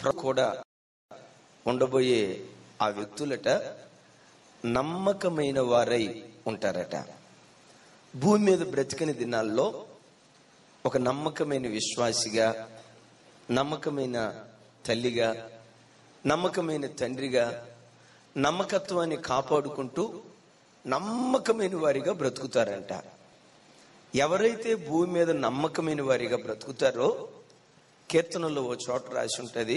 ప్ర- కూడా ఉండబోయే ఆ వ్యక్తులట నమ్మకమైన వారై ఉంటారట భూమి మీద బ్రతికిన దినాల్లో ఒక నమ్మకమైన విశ్వాసిగా నమ్మకమైన తల్లిగా నమ్మకమైన తండ్రిగా నమ్మకత్వాన్ని కాపాడుకుంటూ నమ్మకమైన వారిగా బ్రతుకుతారంట ఎవరైతే భూమి మీద నమ్మకమైన వారిగా బ్రతుకుతారో కీర్తనలో ఓ చోట రాసి ఉంటుంది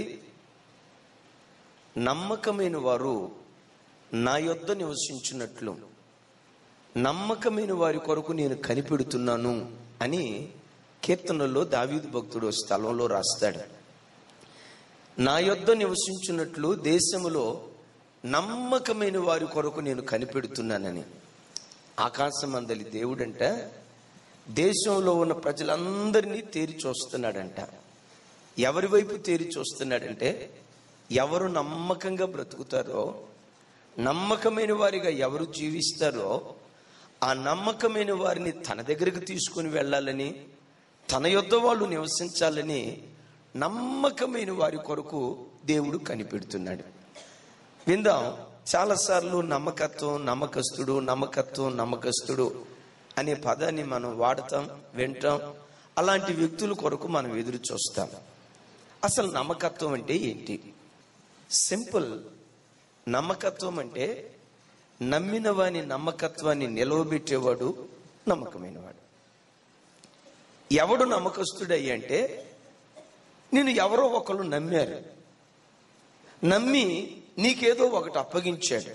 నమ్మకమైన వారు నా యొద్ద నివసించినట్లు నమ్మకమైన వారి కొరకు నేను కనిపెడుతున్నాను అని కీర్తనలో దావీదు భక్తుడు స్థలంలో రాస్తాడు నా యొద్ద నివసించున్నట్లు దేశములో నమ్మకమైన వారి కొరకు నేను కనిపెడుతున్నానని ఆకాశం అందలి దేవుడంట దేశంలో ఉన్న ప్రజలందరినీ తేరి చూస్తున్నాడంట ఎవరి వైపు తేరి చూస్తున్నాడంటే ఎవరు నమ్మకంగా బ్రతుకుతారో నమ్మకమైన వారిగా ఎవరు జీవిస్తారో ఆ నమ్మకమైన వారిని తన దగ్గరికి తీసుకుని వెళ్ళాలని తన యొద్ద వాళ్ళు నివసించాలని నమ్మకమైన వారి కొరకు దేవుడు కనిపెడుతున్నాడు విందాం చాలాసార్లు నమ్మకత్వం నమ్మకస్తుడు నమ్మకత్వం నమ్మకస్తుడు అనే పదాన్ని మనం వాడతాం వింటాం అలాంటి వ్యక్తుల కొరకు మనం ఎదురు చూస్తాం అసలు నమ్మకత్వం అంటే ఏంటి సింపుల్ నమ్మకత్వం అంటే నమ్మిన వాని నమ్మకత్వాన్ని నిలవబెట్టేవాడు నమ్మకమైనవాడు ఎవడు నమ్మకస్తుడయ్యి అంటే నేను ఎవరో ఒకళ్ళు నమ్మారు నమ్మి నీకేదో ఒకటి అప్పగించాడు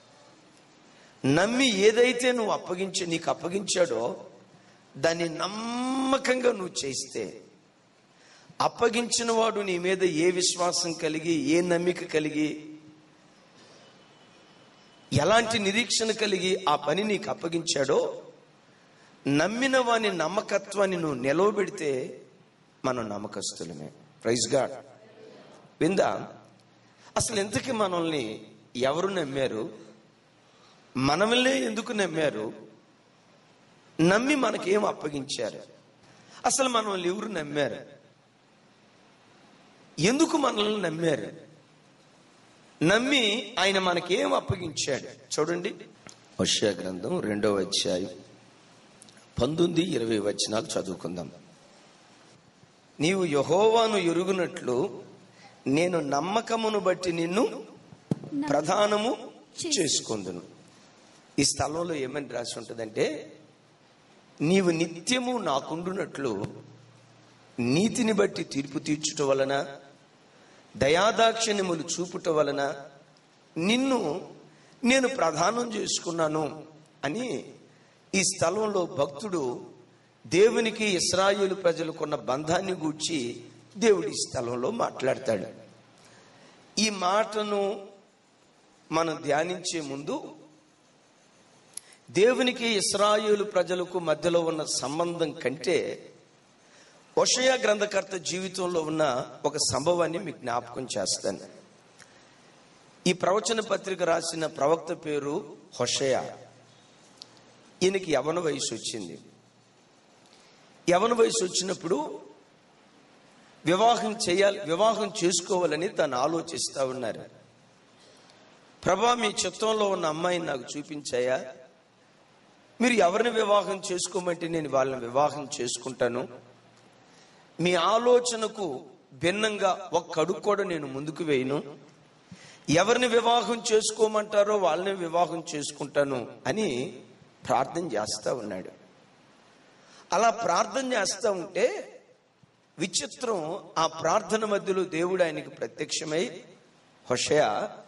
నమ్మి ఏదైతే నువ్వు అప్పగించ నీకు అప్పగించాడో దాన్ని నమ్మకంగా నువ్వు చేస్తే అప్పగించిన వాడు నీ మీద ఏ విశ్వాసం కలిగి ఏ నమ్మిక కలిగి ఎలాంటి నిరీక్షణ కలిగి ఆ పని నీకు అప్పగించాడో నమ్మిన వాని నమ్మకత్వాన్ని నువ్వు నిలవబెడితే మనం నమ్మకస్తులమే ప్రైజ్ గాడ్ విందా అసలు ఎంతకి మనల్ని ఎవరు నమ్మారు మనల్నే ఎందుకు నమ్మారు నమ్మి మనకేం అప్పగించారు అసలు మనల్ని ఎవరు నమ్మారు ఎందుకు మనల్ని నమ్మారు నమ్మి ఆయన మనకేం అప్పగించాడు చూడండి వర్షా గ్రంథం రెండవ అధ్యాయం పంతొమ్మిది ఇరవై వచనాలు చదువుకుందాం నీవు యహోవాను ఎరుగునట్లు నేను నమ్మకమును బట్టి నిన్ను ప్రధానము చేసుకుందును ఈ స్థలంలో ఏమని రాసి ఉంటుందంటే నీవు నిత్యము నాకుండునట్లు నీతిని బట్టి తీర్పు తీర్చుట వలన దయాదాక్షిణ్యములు చూపుట వలన నిన్ను నేను ప్రధానం చేసుకున్నాను అని ఈ స్థలంలో భక్తుడు దేవునికి ఇస్రాయేలు ప్రజలకున్న బంధాన్ని గూర్చి దేవుడి స్థలంలో మాట్లాడతాడు ఈ మాటను మనం ధ్యానించే ముందు దేవునికి ఇస్రాయేలు ప్రజలకు మధ్యలో ఉన్న సంబంధం కంటే ఒషయ గ్రంథకర్త జీవితంలో ఉన్న ఒక సంభవాన్ని మీకు జ్ఞాపకం చేస్తాను ఈ ప్రవచన పత్రిక రాసిన ప్రవక్త పేరు హొషయ ఈయనకి యవన వయసు వచ్చింది యవన వయసు వచ్చినప్పుడు వివాహం చేయాలి వివాహం చేసుకోవాలని తను ఆలోచిస్తా ఉన్నారు ప్రభా మీ చిత్తంలో ఉన్న అమ్మాయిని నాకు చూపించాయా మీరు ఎవరిని వివాహం చేసుకోమంటే నేను వాళ్ళని వివాహం చేసుకుంటాను మీ ఆలోచనకు భిన్నంగా ఒక్క అడుగు కూడా నేను ముందుకు వేయను ఎవరిని వివాహం చేసుకోమంటారో వాళ్ళని వివాహం చేసుకుంటాను అని ప్రార్థన చేస్తా ఉన్నాడు అలా ప్రార్థన చేస్తా ఉంటే విచిత్రం ఆ ప్రార్థన మధ్యలో దేవుడు ఆయనకి ప్రత్యక్షమై హొషయ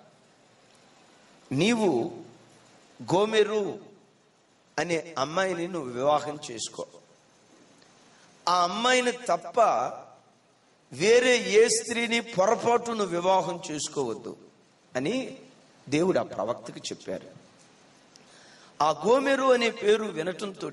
నీవు గోమెరు అనే అమ్మాయిని నువ్వు వివాహం చేసుకో ఆ అమ్మాయిని తప్ప వేరే ఏ స్త్రీని పొరపాటు నువ్వు వివాహం చేసుకోవద్దు అని దేవుడు ఆ ప్రవక్తకి చెప్పారు ఆ గోమెరు అనే పేరు వినటంతో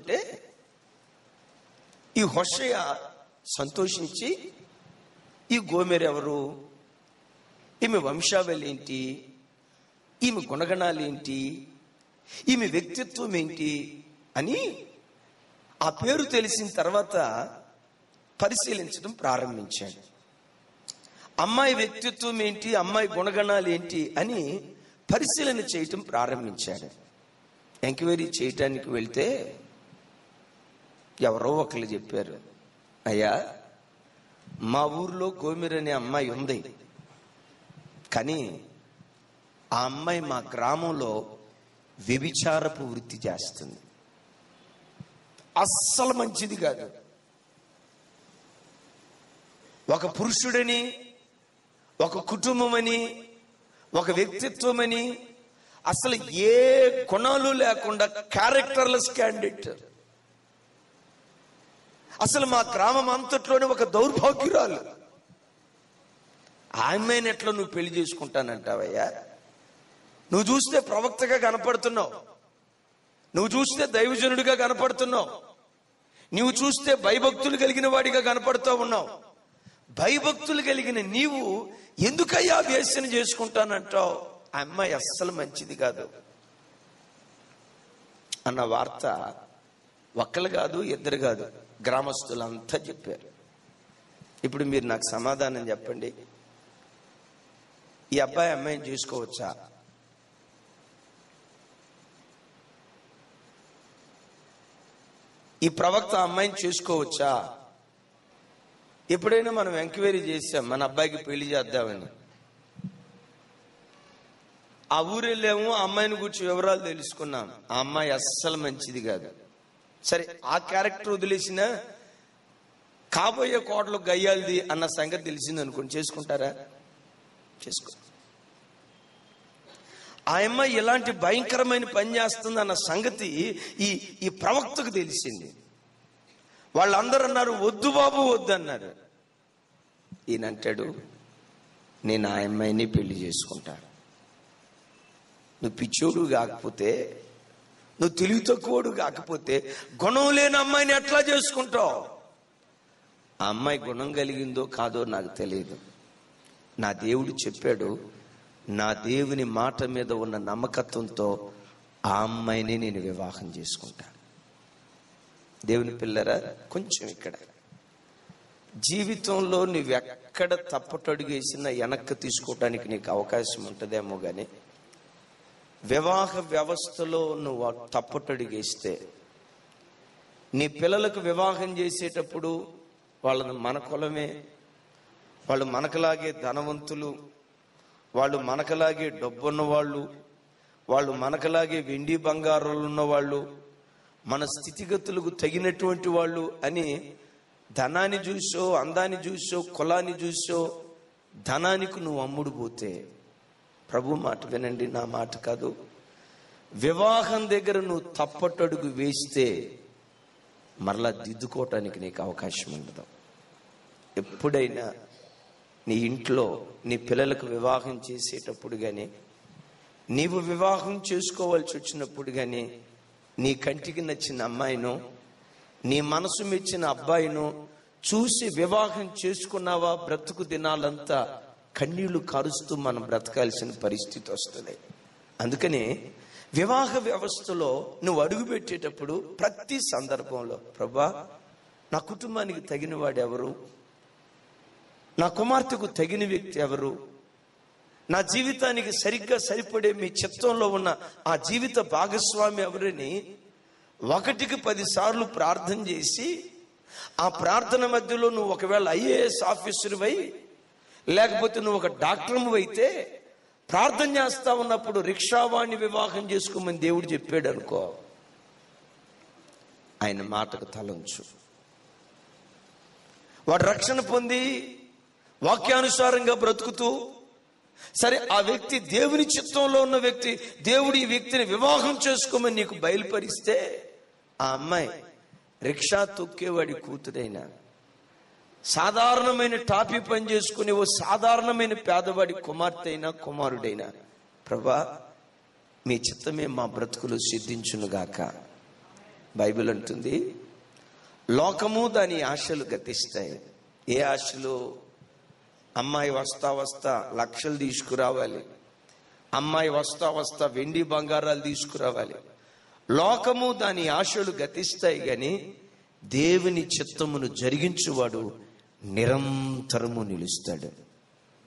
ఈ హొషయ సంతోషించి ఈ గోమెరు ఎవరు ఈమె వంశావళి ఏంటి ఈమె గుణగణాలు ఏంటి ఈమె వ్యక్తిత్వం ఏంటి అని ఆ పేరు తెలిసిన తర్వాత పరిశీలించడం ప్రారంభించాడు అమ్మాయి వ్యక్తిత్వం ఏంటి అమ్మాయి గుణగణాలు ఏంటి అని పరిశీలన చేయటం ప్రారంభించాడు ఎంక్వైరీ చేయటానికి వెళ్తే ఎవరో ఒకరు చెప్పారు అయ్యా మా ఊర్లో గోమిర్ అనే అమ్మాయి ఉంది కానీ ఆ అమ్మాయి మా గ్రామంలో వ్యభిచారపు వృత్తి చేస్తుంది అస్సలు మంచిది కాదు ఒక పురుషుడని ఒక కుటుంబమని ఒక వ్యక్తిత్వమని అసలు ఏ గుణాలు లేకుండా క్యారెక్టర్లెస్ క్యాండిడేట్ అసలు మా గ్రామం అంతట్లోనే ఒక దౌర్భాగ్యురాలు ఆమెను ఎట్లా నువ్వు పెళ్లి చేసుకుంటానంటావయ్యా నువ్వు చూస్తే ప్రవక్తగా కనపడుతున్నావు నువ్వు చూస్తే దైవజనుడిగా కనపడుతున్నావు నువ్వు చూస్తే భయభక్తులు కలిగిన వాడిగా కనపడుతూ ఉన్నావు భయభక్తులు కలిగిన నీవు ఎందుకయ్యా వేసన చేసుకుంటానంటావు ఆ అమ్మాయి అస్సలు మంచిది కాదు అన్న వార్త ఒక్కరు కాదు ఇద్దరు కాదు గ్రామస్తులంతా చెప్పారు ఇప్పుడు మీరు నాకు సమాధానం చెప్పండి ఈ అబ్బాయి అమ్మాయిని చేసుకోవచ్చా ఈ ప్రవక్త ఆ అమ్మాయిని చేసుకోవచ్చా ఎప్పుడైనా మనం ఎంక్వైరీ చేసాం మన అబ్బాయికి పెళ్లి చేద్దామని ఆ ఊరెళ్ళాము ఆ అమ్మాయిని గురించి వివరాలు తెలుసుకున్నాం ఆ అమ్మాయి అస్సలు మంచిది కాదు సరే ఆ క్యారెక్టర్ వదిలేసిన కాబోయే కోటలు గయ్యాలిది అన్న సంగతి తెలిసింది అనుకోండి చేసుకుంటారా చేసుకో ఆ అమ్మాయి ఎలాంటి భయంకరమైన పని చేస్తుంది అన్న సంగతి ఈ ఈ ప్రవక్తకు తెలిసింది వాళ్ళందరూ అన్నారు వద్దు బాబు వద్దు అన్నారు ఈయన అంటాడు నేను ఆ అమ్మాయిని పెళ్లి చేసుకుంటా నువ్వు పిచ్చోడు కాకపోతే నువ్వు తెలివి తక్కువడు కాకపోతే గుణం లేని అమ్మాయిని ఎట్లా చేసుకుంటావు ఆ అమ్మాయి గుణం కలిగిందో కాదో నాకు తెలియదు నా దేవుడు చెప్పాడు నా దేవుని మాట మీద ఉన్న నమ్మకత్వంతో ఆ అమ్మాయిని నేను వివాహం చేసుకుంటాను దేవుని పిల్లరా కొంచెం ఇక్కడ జీవితంలో నువ్వు ఎక్కడ తప్పటడుగు వేసినా వెనక్కి తీసుకోవడానికి నీకు అవకాశం ఉంటుందేమో కానీ వివాహ వ్యవస్థలో నువ్వు తప్పటడుగేస్తే నీ పిల్లలకు వివాహం చేసేటప్పుడు వాళ్ళని మన కులమే వాళ్ళు మనకలాగే ధనవంతులు వాళ్ళు మనకలాగే డబ్బున్న వాళ్ళు వాళ్ళు మనకలాగే వెండి బంగారాలు ఉన్న వాళ్ళు మన స్థితిగతులకు తగినటువంటి వాళ్ళు అని ధనాన్ని చూసో అందాన్ని చూసో కులాన్ని చూసో ధనానికి నువ్వు అమ్ముడు పోతే ప్రభు మాట వినండి నా మాట కాదు వివాహం దగ్గర నువ్వు తప్పటడుగు వేస్తే మరలా దిద్దుకోవటానికి నీకు అవకాశం ఉండదు ఎప్పుడైనా నీ ఇంట్లో నీ పిల్లలకు వివాహం చేసేటప్పుడు కానీ నీవు వివాహం చేసుకోవాల్సి వచ్చినప్పుడు కానీ నీ కంటికి నచ్చిన అమ్మాయినో నీ మనసు మెచ్చిన అబ్బాయినో చూసి వివాహం చేసుకున్నావా బ్రతుకు దినాలంతా కన్నీళ్లు కారుస్తూ మనం బ్రతకాల్సిన పరిస్థితి వస్తుంది అందుకని వివాహ వ్యవస్థలో నువ్వు అడుగు పెట్టేటప్పుడు ప్రతి సందర్భంలో ప్రభా నా కుటుంబానికి తగిన వాడు ఎవరు నా కుమార్తెకు తగిన వ్యక్తి ఎవరు నా జీవితానికి సరిగ్గా సరిపడే మీ చిత్తంలో ఉన్న ఆ జీవిత భాగస్వామి ఎవరని ఒకటికి పది సార్లు ప్రార్థన చేసి ఆ ప్రార్థన మధ్యలో నువ్వు ఒకవేళ ఐఏఎస్ ఆఫీసర్వై లేకపోతే నువ్వు ఒక డాక్టర్ అయితే ప్రార్థన చేస్తా ఉన్నప్పుడు రిక్షావాణ్ణి వివాహం చేసుకోమని దేవుడు చెప్పాడు అనుకో ఆయన మాటకు తలంచు వాడు రక్షణ పొంది వాక్యానుసారంగా బ్రతుకుతూ సరే ఆ వ్యక్తి దేవుని చిత్తంలో ఉన్న వ్యక్తి దేవుడు ఈ వ్యక్తిని వివాహం చేసుకోమని నీకు బయలుపరిస్తే ఆ అమ్మాయి రిక్షా తొక్కేవాడి కూతురైనా సాధారణమైన టాపీ పని చేసుకునే ఓ సాధారణమైన పేదవాడి కుమార్తె అయినా కుమారుడైనా ప్రభా మీ చిత్తమే మా బ్రతుకులు సిద్ధించునుగాక బైబిల్ అంటుంది లోకము దాని ఆశలు గతిస్తాయి ఏ ఆశలు అమ్మాయి వస్తా వస్తా లక్షలు తీసుకురావాలి అమ్మాయి వస్తా వస్తా వెండి బంగారాలు తీసుకురావాలి లోకము దాని ఆశలు గతిస్తాయి గాని దేవుని చిత్తమును జరిగించువాడు నిరంతరము నిలుస్తాడు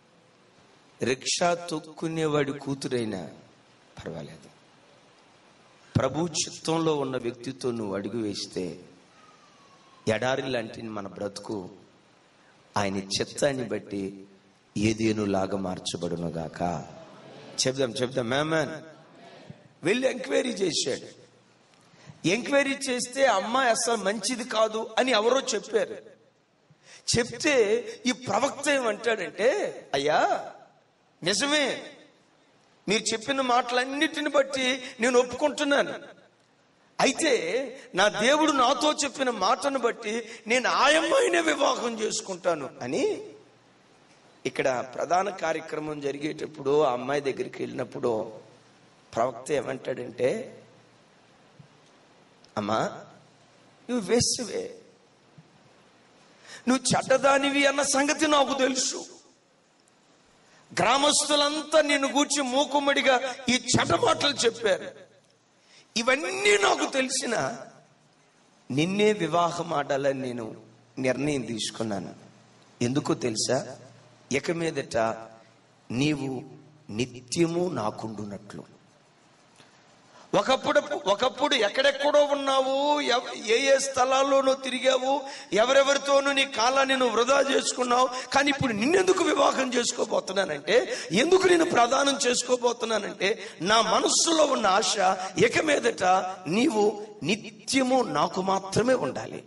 రిక్షా తొక్కునేవాడి కూతురైనా పర్వాలేదు ప్రభు చిత్తంలో ఉన్న వ్యక్తితో నువ్వు అడుగు వేస్తే ఎడారి లాంటి మన బ్రతుకు ఆయన చిత్తాన్ని బట్టి ఏదేను లాగా మార్చబడునుగాక చెప్దాం చెప్దాం మ్యామన్ వెళ్ళి ఎంక్వైరీ చేశాడు ఎంక్వైరీ చేస్తే అమ్మాయి అసలు మంచిది కాదు అని ఎవరో చెప్పారు చెప్తే ఈ ప్రవక్త ఏమంటాడంటే అయ్యా నిజమే మీరు చెప్పిన మాటలన్నిటిని బట్టి నేను ఒప్పుకుంటున్నాను అయితే నా దేవుడు నాతో చెప్పిన మాటను బట్టి నేను ఆయమ్మాయినే వివాహం చేసుకుంటాను అని ఇక్కడ ప్రధాన కార్యక్రమం జరిగేటప్పుడు ఆ అమ్మాయి దగ్గరికి వెళ్ళినప్పుడు ప్రవక్త ఏమంటాడంటే అమ్మా నువ్వు వేసువే నువ్వు చెడ్డదానివి అన్న సంగతి నాకు తెలుసు గ్రామస్తులంతా నిన్ను గూర్చి మూకుమ్మడిగా ఈ చెడ్డ మాటలు చెప్పారు ఇవన్నీ నాకు తెలిసిన నిన్నే వివాహం ఆడాలని నేను నిర్ణయం తీసుకున్నాను ఎందుకో తెలుసా ఇక మీదట నీవు నిత్యము నాకుండునట్లు ఒకప్పుడు ఒకప్పుడు ఎక్కడెక్కడో ఉన్నావు ఎవ- ఏ ఏ స్థలాల్లోనూ తిరిగావు ఎవరెవరితోనూ నీ కాలాన్ని నువ్వు వృధా చేసుకున్నావు కానీ ఇప్పుడు నిన్నెందుకు వివాహం చేసుకోబోతున్నానంటే ఎందుకు నేను ప్రదానం చేసుకోబోతున్నానంటే నా మనస్సులో ఉన్న ఆశ ఇక మీదట నీవు నిత్యము నాకు మాత్రమే ఉండాలి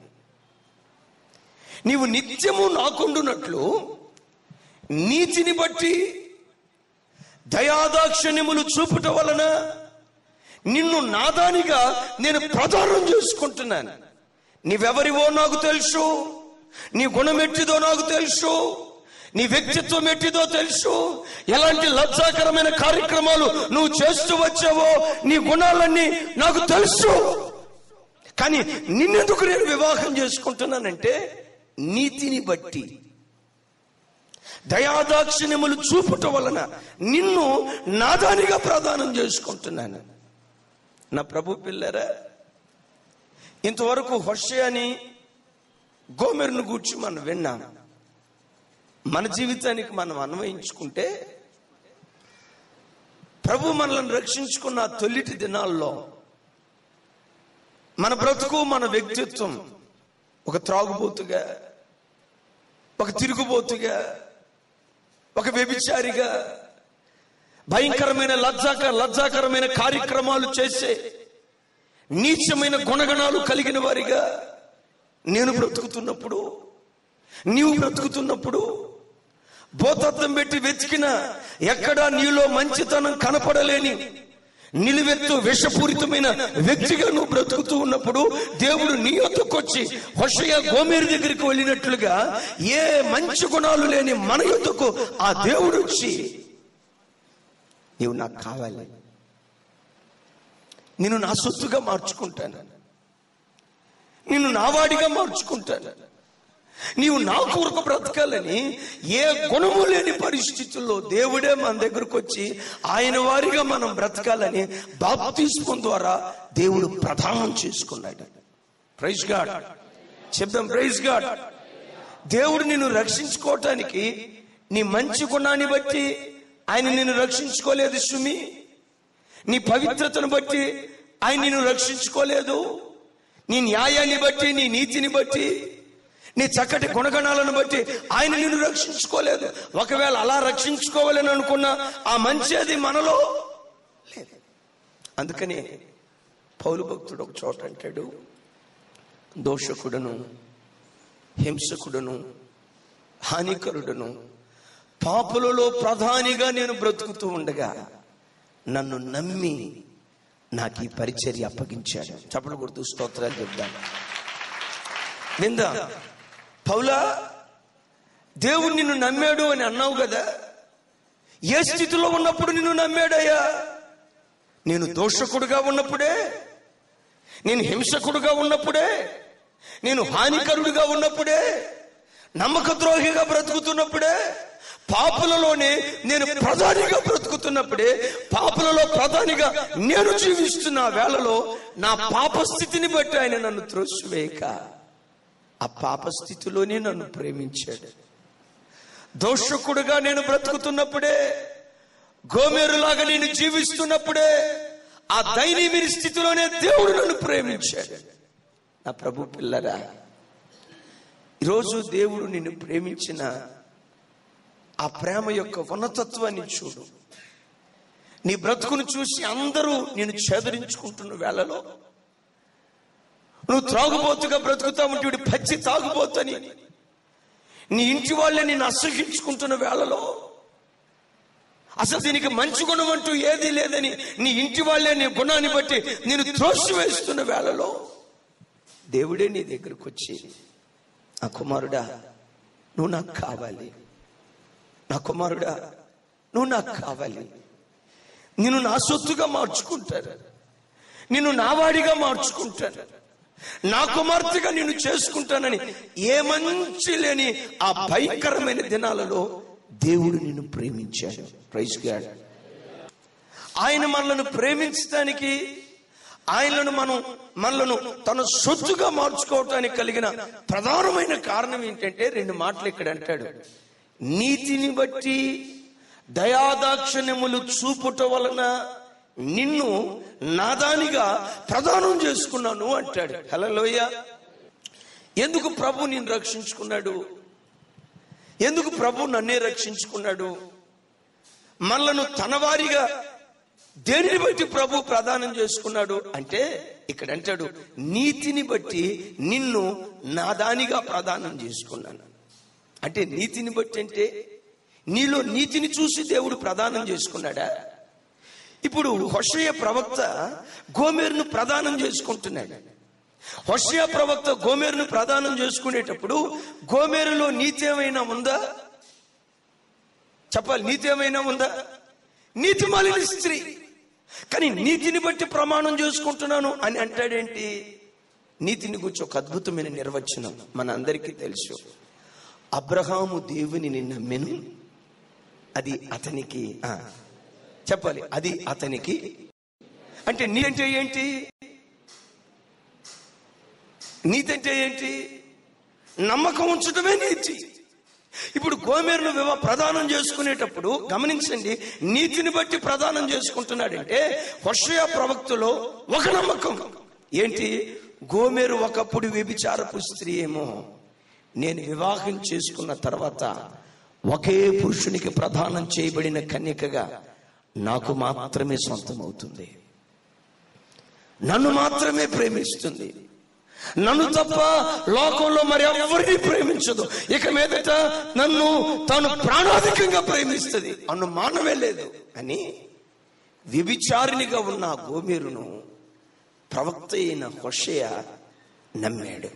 నీవు నిత్యము నాకుండునట్లు నీతిని బట్టి దయాదాక్షణ్యములు చూపుట వలన నిన్ను నాదానిగా నేను ప్రదానం చేసుకుంటున్నాను నీవెవరివో నాకు తెలుసు నీ గుణం ఎట్టిదో నాకు తెలుసు నీ వ్యక్తిత్వం ఎట్టిదో తెలుసు ఎలాంటి లజ్జాకరమైన కార్యక్రమాలు నువ్వు చేస్తూ వచ్చావో నీ గుణాలన్నీ నాకు తెలుసు కానీ నిన్నెందుకు నేను వివాహం చేసుకుంటున్నానంటే నీతిని బట్టి దయాదాక్షిణ్యములు చూపుట వలన నిన్ను నాదానిగా ప్రదానం చేసుకుంటున్నాను నా ప్రభు పిల్లరా ఇంతవరకు హొషే అని గోమెరును గూర్చి మనం విన్నాం మన జీవితానికి మనం అన్వయించుకుంటే ప్రభు మనల్ని రక్షించుకున్న ఆ తొలిటి దినాల్లో మన బ్రతుకు మన వ్యక్తిత్వం ఒక త్రాగుబోతుగా ఒక తిరుగుబోతుగా ఒక వ్యభిచారిగా భయంకరమైన లజ్జాక లజ్జాకరమైన కార్యక్రమాలు చేసే నీచమైన గుణగణాలు కలిగిన వారిగా నేను బ్రతుకుతున్నప్పుడు నీవు బ్రతుకుతున్నప్పుడు భూతత్వం పెట్టి వెతికిన ఎక్కడా నీలో మంచితనం కనపడలేని నిలువెత్తు విషపూరితమైన వ్యక్తిగా నువ్వు బ్రతుకుతూ ఉన్నప్పుడు దేవుడు నీ యొద్దకొచ్చి హొషయ గోమేరు దగ్గరికి వెళ్ళినట్లుగా ఏ మంచి గుణాలు లేని మన యొద్దకు ఆ దేవుడు వచ్చి నీవు నాకు కావాలి నేను నా సొత్తుగా మార్చుకుంటాను నిన్ను నావాడిగా మార్చుకుంటాను నీవు నా కొరకు బ్రతకాలని ఏ గుణము లేని పరిస్థితుల్లో దేవుడే మన దగ్గరకు వచ్చి ఆయన వారిగా మనం బ్రతకాలని బాప్తిస్మం ద్వారా దేవుడు ప్రధానం చేసుకున్నాడు ప్రైజ్ గాడ్ చెప్దాం ప్రైజ్ గాడ్ దేవుడు నిన్ను రక్షించుకోవటానికి నీ మంచి గుణాన్ని బట్టి ఆయన నిన్ను రక్షించుకోలేదు సుమి నీ పవిత్రతను బట్టి ఆయన నిన్ను రక్షించుకోలేదు నీ న్యాయాన్ని బట్టి నీ నీతిని బట్టి నీ చక్కటి గుణగణాలను బట్టి ఆయన నిన్ను రక్షించుకోలేదు ఒకవేళ అలా రక్షించుకోవాలని అనుకున్న ఆ మంచి అది మనలో లేదు అందుకని పౌలు భక్తుడు ఒక చోట అంటాడు దోషకుడను హింసకుడను హానికరుడను పాపులలో ప్రధానిగా నేను బ్రతుకుతూ ఉండగా నన్ను నమ్మి నాకు ఈ పరిచర్య అప్పగించాడు చప్పలు కొడుతూ స్తోత్రాలు చెప్తాను విందా పౌలా దేవుడు నిన్ను నమ్మాడు అని అన్నావు కదా ఏ స్థితిలో ఉన్నప్పుడు నిన్ను నమ్మాడయ్యా నేను దోషకుడుగా ఉన్నప్పుడే నేను హింసకుడుగా ఉన్నప్పుడే నేను హానికరుడుగా ఉన్నప్పుడే నమ్మక ద్రోహిగా బ్రతుకుతున్నప్పుడే పాపులలోనే నేను ప్రధానిగా బ్రతుకుతున్నప్పుడే పాపులలో ప్రధానిగా నేను జీవిస్తున్న వేళలో నా పాప స్థితిని బట్టి ఆయన నన్ను త్రోసివేయక ఆ పాప స్థితిలోనే నన్ను ప్రేమించాడు దోషకుడుగా నేను బ్రతుకుతున్నప్పుడే గోమేరులాగా నేను జీవిస్తున్నప్పుడే ఆ దైనీమిని స్థితిలోనే దేవుడు నన్ను ప్రేమించాడు నా ప్రభు పిల్లరా ఈరోజు దేవుడు నిన్ను ప్రేమించిన ఆ ప్రేమ యొక్క ఉన్నతత్వాన్ని చూడు నీ బ్రతుకును చూసి అందరూ నేను చేదరించుకుంటున్న వేళలో నువ్వు త్రాగుబోతుగా బ్రతుకుతా ఉంటే వీడు పచ్చి తాగుబోతని నీ ఇంటి వాళ్ళే నిన్ను అసహించుకుంటున్న వేళలో అసలు దీనికి మంచి గుణం అంటూ ఏదీ లేదని నీ ఇంటి వాళ్ళే నీ గుణాన్ని బట్టి నేను త్రోసి వేస్తున్న వేళలో దేవుడే నీ దగ్గరకు వచ్చి నా కుమారుడా నువ్వు నాకు కావాలి నా కుమారుడా నువ్వు నాకు కావాలి నిన్ను నా సొత్తుగా మార్చుకుంటారు నిన్ను నావాడిగా మార్చుకుంటాను నా కుమార్తెగా నిన్ను చేసుకుంటానని ఏ మంచి లేని ఆ భయంకరమైన దినాలలో దేవుడు నిన్ను ప్రేమించాడు ప్రైజ్ గాడ్ ఆయన మనలను ప్రేమించడానికి ఆయనను మనం మనలను తన సొత్తుగా మార్చుకోవటానికి కలిగిన ప్రధానమైన కారణం ఏంటంటే రెండు మాటలు ఇక్కడ అంటాడు నీతిని బట్టి దయాదాక్షిణ్యములు చూపుట వలన నిన్ను నాదానిగా ప్రదానం చేసుకున్నాను అంటాడు హలోయ ఎందుకు ప్రభు నిన్ను రక్షించుకున్నాడు ఎందుకు ప్రభు నన్నే రక్షించుకున్నాడు మనలను తన వారిగా దేనిని బట్టి ప్రభు ప్రదానం చేసుకున్నాడు అంటే ఇక్కడ అంటాడు నీతిని బట్టి నిన్ను నాదానిగా ప్రదానం చేసుకున్నాను అంటే నీతిని బట్టి అంటే నీలో నీతిని చూసి దేవుడు ప్రదానం చేసుకున్నాడా ఇప్పుడు హొషయ ప్రవక్త గోమేరును ప్రదానం చేసుకుంటున్నాడు హొషయ ప్రవక్త గోమేరును ప్రదానం చేసుకునేటప్పుడు గోమేరులో నీతి ఏమైనా ఉందా చెప్పాలి నీతి ఏమైనా ఉందా నీతి మాలిన స్త్రీ కానీ నీతిని బట్టి ప్రమాణం చేసుకుంటున్నాను అని అంటాడేంటి నీతిని గురించి ఒక అద్భుతమైన నిర్వచనం మన అందరికీ తెలుసు అబ్రహాము దేవుని నమ్మెను అది అతనికి ఆ, చెప్పాలి అది అతనికి అంటే నీ అంటే ఏంటి నీతి అంటే ఏంటి నమ్మకం ఉంచడమే నీతి ఇప్పుడు గోమేరును వివ ప్రదానం చేసుకునేటప్పుడు గమనించండి నీతిని బట్టి ప్రదానం చేసుకుంటున్నాడంటే హర్షయ ప్రవక్తలో ఒక నమ్మకం ఏంటి గోమేరు ఒకప్పుడు వ్యభిచారపు స్త్రీ ఏమో నేను వివాహం చేసుకున్న తర్వాత ఒకే పురుషునికి ప్రదానం చేయబడిన కన్యకగా నాకు మాత్రమే సొంతం అవుతుంది నన్ను మాత్రమే ప్రేమిస్తుంది నన్ను తప్ప లోకంలో మరి ఎవరిని ప్రేమించదు ఇక మీదట నన్ను తాను ప్రాణాధికంగా ప్రేమిస్తుంది అన్ను మానవే లేదు అని వ్యభిచారినిగా ఉన్న ఆ గోమేరును ప్రవక్త అయిన హొషయ నమ్మాడు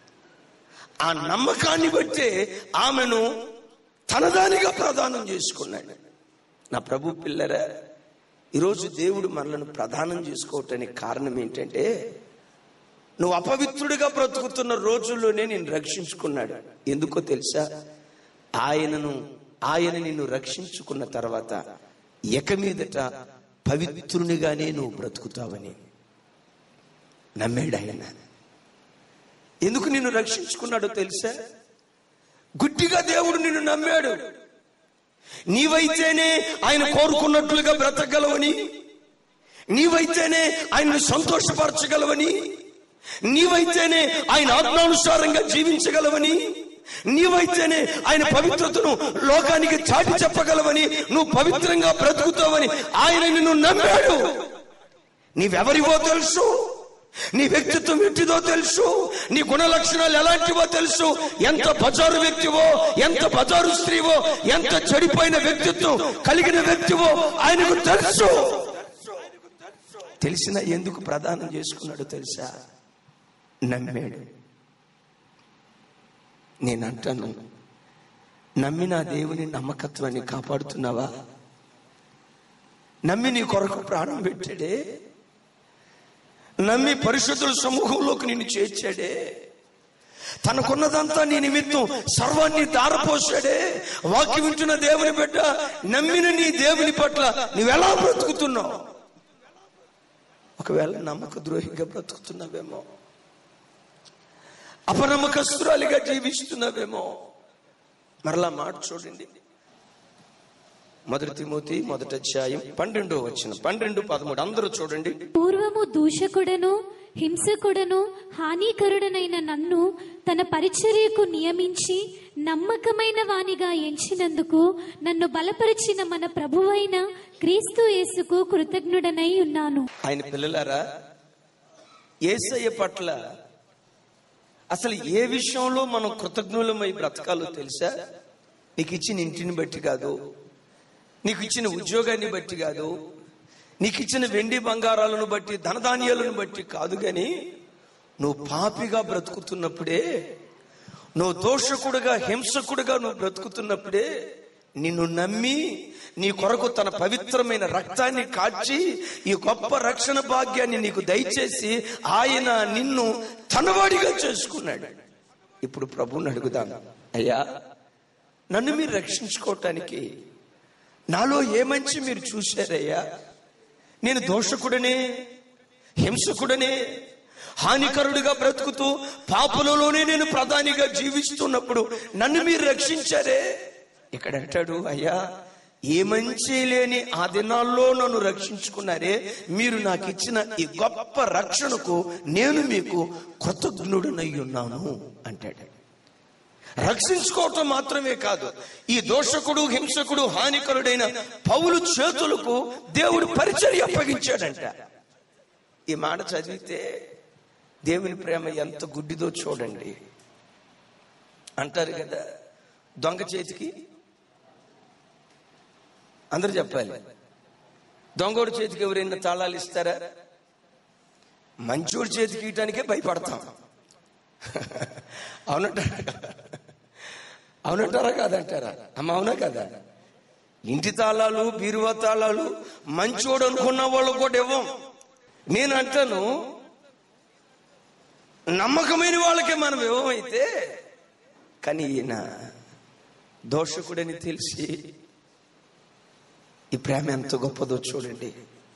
ఆ నమ్మకాన్ని బట్టే ఆమెను తనదానిగా ప్రదానం చేసుకున్నాడు నా ప్రభు పిల్లరా ఈరోజు దేవుడు మనలను ప్రదానం చేసుకోవటానికి కారణం ఏంటంటే నువ్వు అపవిత్రుడిగా బ్రతుకుతున్న రోజుల్లోనే నేను రక్షించుకున్నాడు ఎందుకో తెలుసా ఆయనను ఆయన నిన్ను రక్షించుకున్న తర్వాత ఎక మీదట పవిత్రునిగానే నువ్వు బ్రతుకుతావని నమ్మాడు ఆయన ఎందుకు నిన్ను రక్షించుకున్నాడో తెలుసా గుడ్డిగా దేవుడు నిన్ను నమ్మాడు నీవైతేనే ఆయన కోరుకున్నట్లుగా బ్రతకగలవని నీవైతేనే ఆయన్ని సంతోషపరచగలవని నీవైతేనే ఆయన ఆత్మానుసారంగా జీవించగలవని నీవైతేనే ఆయన పవిత్రతను లోకానికి చాటి చెప్పగలవని నువ్వు పవిత్రంగా బ్రతుకుతావని ఆయన నిన్ను నమ్మాడు నీవెవరివో తెలుసు నీ వ్యక్తిత్వం ఎట్టిదో తెలుసు నీ గుణ లక్షణాలు ఎలాంటివో తెలుసు ఎంత బజారు వ్యక్తివో ఎంత బజారు స్త్రీవో ఎంత చెడిపోయిన వ్యక్తిత్వం కలిగిన వ్యక్తివో ఆయనకు తెలుసు తెలిసిన ఎందుకు ప్రదానం చేసుకున్నాడో తెలుసా నమ్మాడు నేను అంటాను నమ్మిన దేవుని నమ్మకత్వాన్ని కాపాడుతున్నావా నమ్మి నీ కొరకు ప్రాణం పెట్టాడే నమ్మి పరిశుద్ధుల సమూహంలోకి నిన్ను చేర్చాడే తనకున్నదంతా నీ నిమిత్తం సర్వాన్ని దారపోసాడే వాక్యం వింటున్న దేవుని బిడ్డ నమ్మిన నీ దేవుని పట్ల నువ్వెలా బ్రతుకుతున్నావు ఒకవేళ నమ్మక ద్రోహిగా బ్రతుకుతున్నావేమో అపనమ్మకస్తురాలిగా జీవిస్తున్నావేమో మరలా మాట చూడండి మొదటి తిమోతి మొదటి అధ్యాయం పన్నెండో వచ్చిన పన్నెండు పదమూడు అందరూ చూడండి పూర్వము దూషకుడను హింసకుడను హానికరుడనైన నన్ను తన పరిచర్యకు నియమించి నమ్మకమైన వానిగా ఎంచినందుకు నన్ను బలపరిచిన మన ప్రభువైన క్రీస్తు యేసుకు కృతజ్ఞుడనై ఉన్నాను ఆయన పిల్లలారా ఏసయ్య పట్ల అసలు ఏ విషయంలో మనం కృతజ్ఞులమై బ్రతకాలో తెలుసా నీకు ఇచ్చిన ఇంటిని బట్టి కాదు నీకు ఇచ్చిన ఉద్యోగాన్ని బట్టి కాదు నీకు ఇచ్చిన వెండి బంగారాలను బట్టి ధనధాన్యాలను బట్టి కాదు గాని నువ్వు పాపిగా బ్రతుకుతున్నప్పుడే నువ్వు దోషకుడుగా హింసకుడుగా నువ్వు బ్రతుకుతున్నప్పుడే నిన్ను నమ్మి నీ కొరకు తన పవిత్రమైన రక్తాన్ని కాచి ఈ గొప్ప రక్షణ భాగ్యాన్ని నీకు దయచేసి ఆయన నిన్ను తనవాడిగా చేసుకున్నాడు ఇప్పుడు ప్రభువుని అడుగుదాం అయ్యా నన్ను మీరు రక్షించుకోవటానికి నాలో ఏ మంచి మీరు చూశారయ్యా నేను దోషకుడనే హింసకుడనే హానికరుడిగా బ్రతుకుతూ పాపలలోనే నేను ప్రధానిగా జీవిస్తున్నప్పుడు నన్ను మీరు రక్షించారే ఇక్కడ అంటాడు అయ్యా ఏ మంచి లేని ఆ దినాల్లో నన్ను రక్షించుకున్నారే మీరు నాకు ఇచ్చిన ఈ గొప్ప రక్షణకు నేను మీకు కృతజ్ఞుడనై ఉన్నాను అంటాడు రక్షించుకోవటం మాత్రమే కాదు ఈ దోషకుడు హింసకుడు హానికరుడైన పౌలు చేతులకు దేవుడు పరిచర్య అప్పగించాడంట ఈ మాట చదివితే దేవుని ప్రేమ ఎంత గుడ్డిదో చూడండి అంటారు కదా దొంగ చేతికి అందరు చెప్పాలి దొంగోడి చేతికి ఎవరైనా తాళాలు ఇస్తారా మంచోడి చేతికి ఇయటానికే భయపడతాం అవునంటారా అవునంటారా కాదంటారా అమ్మ అవునా కదా ఇంటి తాళాలు బీరువా తాళాలు మంచోడు అనుకున్న వాళ్ళు కూడా ఇవ్వం నేను అంటాను నమ్మకమైన వాళ్ళకే మనం ఇవ్వమైతే కానీ ఈయన దోషకుడని తెలిసి ఈ ప్రేమ ఎంత గొప్పదో చూడండి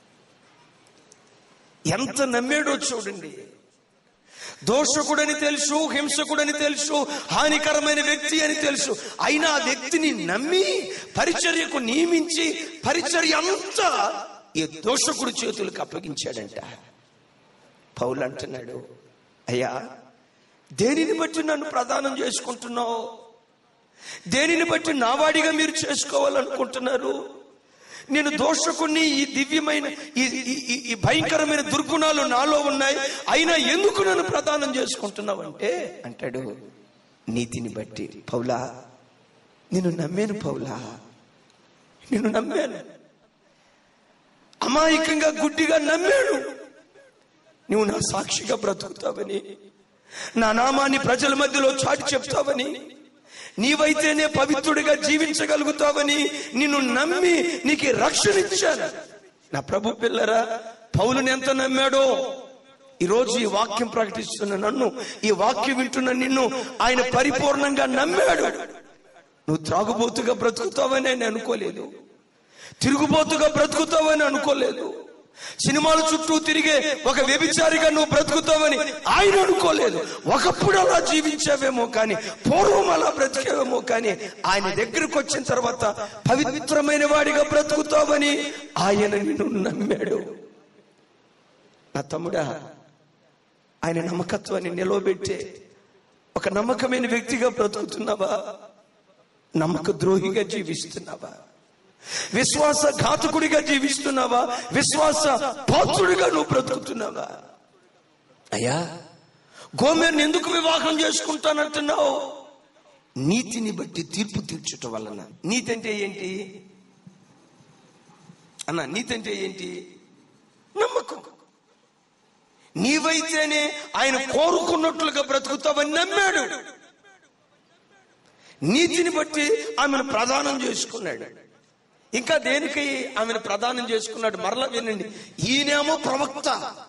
ఎంత నమ్మేడో చూడండి దోషకుడని తెలుసు హింసకుడని తెలుసు హానికరమైన వ్యక్తి అని తెలుసు అయినా ఆ వ్యక్తిని నమ్మి పరిచర్యకు నియమించి పరిచర్య అంతా ఈ దోషకుడి చేతులకు అప్పగించాడంట పౌలు అంటున్నాడు అయ్యా దేనిని బట్టి నన్ను ప్రదానం చేసుకుంటున్నావు దేనిని బట్టి నావాడిగా మీరు చేసుకోవాలనుకుంటున్నారు నేను దోషకుణ్ణి ఈ దివ్యమైన ఈ ఈ- ఈ- ఈ భయంకరమైన దుర్గుణాలు నాలో ఉన్నాయి అయినా ఎందుకు నన్ను ప్రదానం చేసుకుంటున్నావంటే అంటాడు నీతిని బట్టి పౌలా నేను నమ్మాను పౌలా నేను నమ్మాను అమాయకంగా గుడ్డిగా నమ్మాను నువ్వు నా సాక్షిగా బ్రతుకుతావని నా నామాన్ని ప్రజల మధ్యలో చాటి చెప్తావని నీవైతేనే పవిత్రుడిగా జీవించగలుగుతావని నిన్ను నమ్మి నీకు ఈ రక్షణ ఇచ్చాను నా ప్రభు పిల్లరా పౌలుని ఎంత నమ్మాడో ఈ రోజు ఈ వాక్యం ప్రకటిస్తున్న నన్ను ఈ వాక్యం వింటున్న నిన్ను ఆయన పరిపూర్ణంగా నమ్మాడు నువ్వు త్రాగుబోతుగా బ్రతుకుతావని ఆయన అనుకోలేదు తిరుగుబోతుగా బ్రతుకుతావని అనుకోలేదు సినిమాల చుట్టూ తిరిగే ఒక వ్యభిచారిగా నువ్వు బ్రతుకుతావని ఆయన అనుకోలేదు ఒకప్పుడు అలా జీవించావేమో కానీ పూర్వం అలా బ్రతికేవేమో కానీ ఆయన దగ్గరకు వచ్చిన తర్వాత పవిత్రమైన వాడిగా బ్రతుకుతావని ఆయన నిన్ను నమ్మాడు నా తమ్ముడా ఆయన నమ్మకత్వాన్ని నిలవబెట్టే ఒక నమ్మకమైన వ్యక్తిగా బ్రతుకుతున్నావా నమ్మక ద్రోహిగా జీవిస్తున్నావా విశ్వాస ఘాతకుడిగా జీవిస్తున్నావా విశ్వాస పాత్రుడిగా నువ్వు బ్రతుకుతున్నావా అయ్యా గోమేర్ని ఎందుకు వివాహం చేసుకుంటానంటున్నావు నీతిని బట్టి తీర్పు తీర్చుట వలన నీతి అంటే ఏంటి అన్న నీతి అంటే ఏంటి నమ్మకం నీవైతేనే ఆయన కోరుకున్నట్లుగా బ్రతుకుతావని నమ్మాడు నీతిని బట్టి ఆమెను ప్రదానం చేసుకున్నాడు ఇంకా దేనికి ఆమెను ప్రదానం చేసుకున్నాడు మరలా వినండి ఈయనేమో ప్రవక్త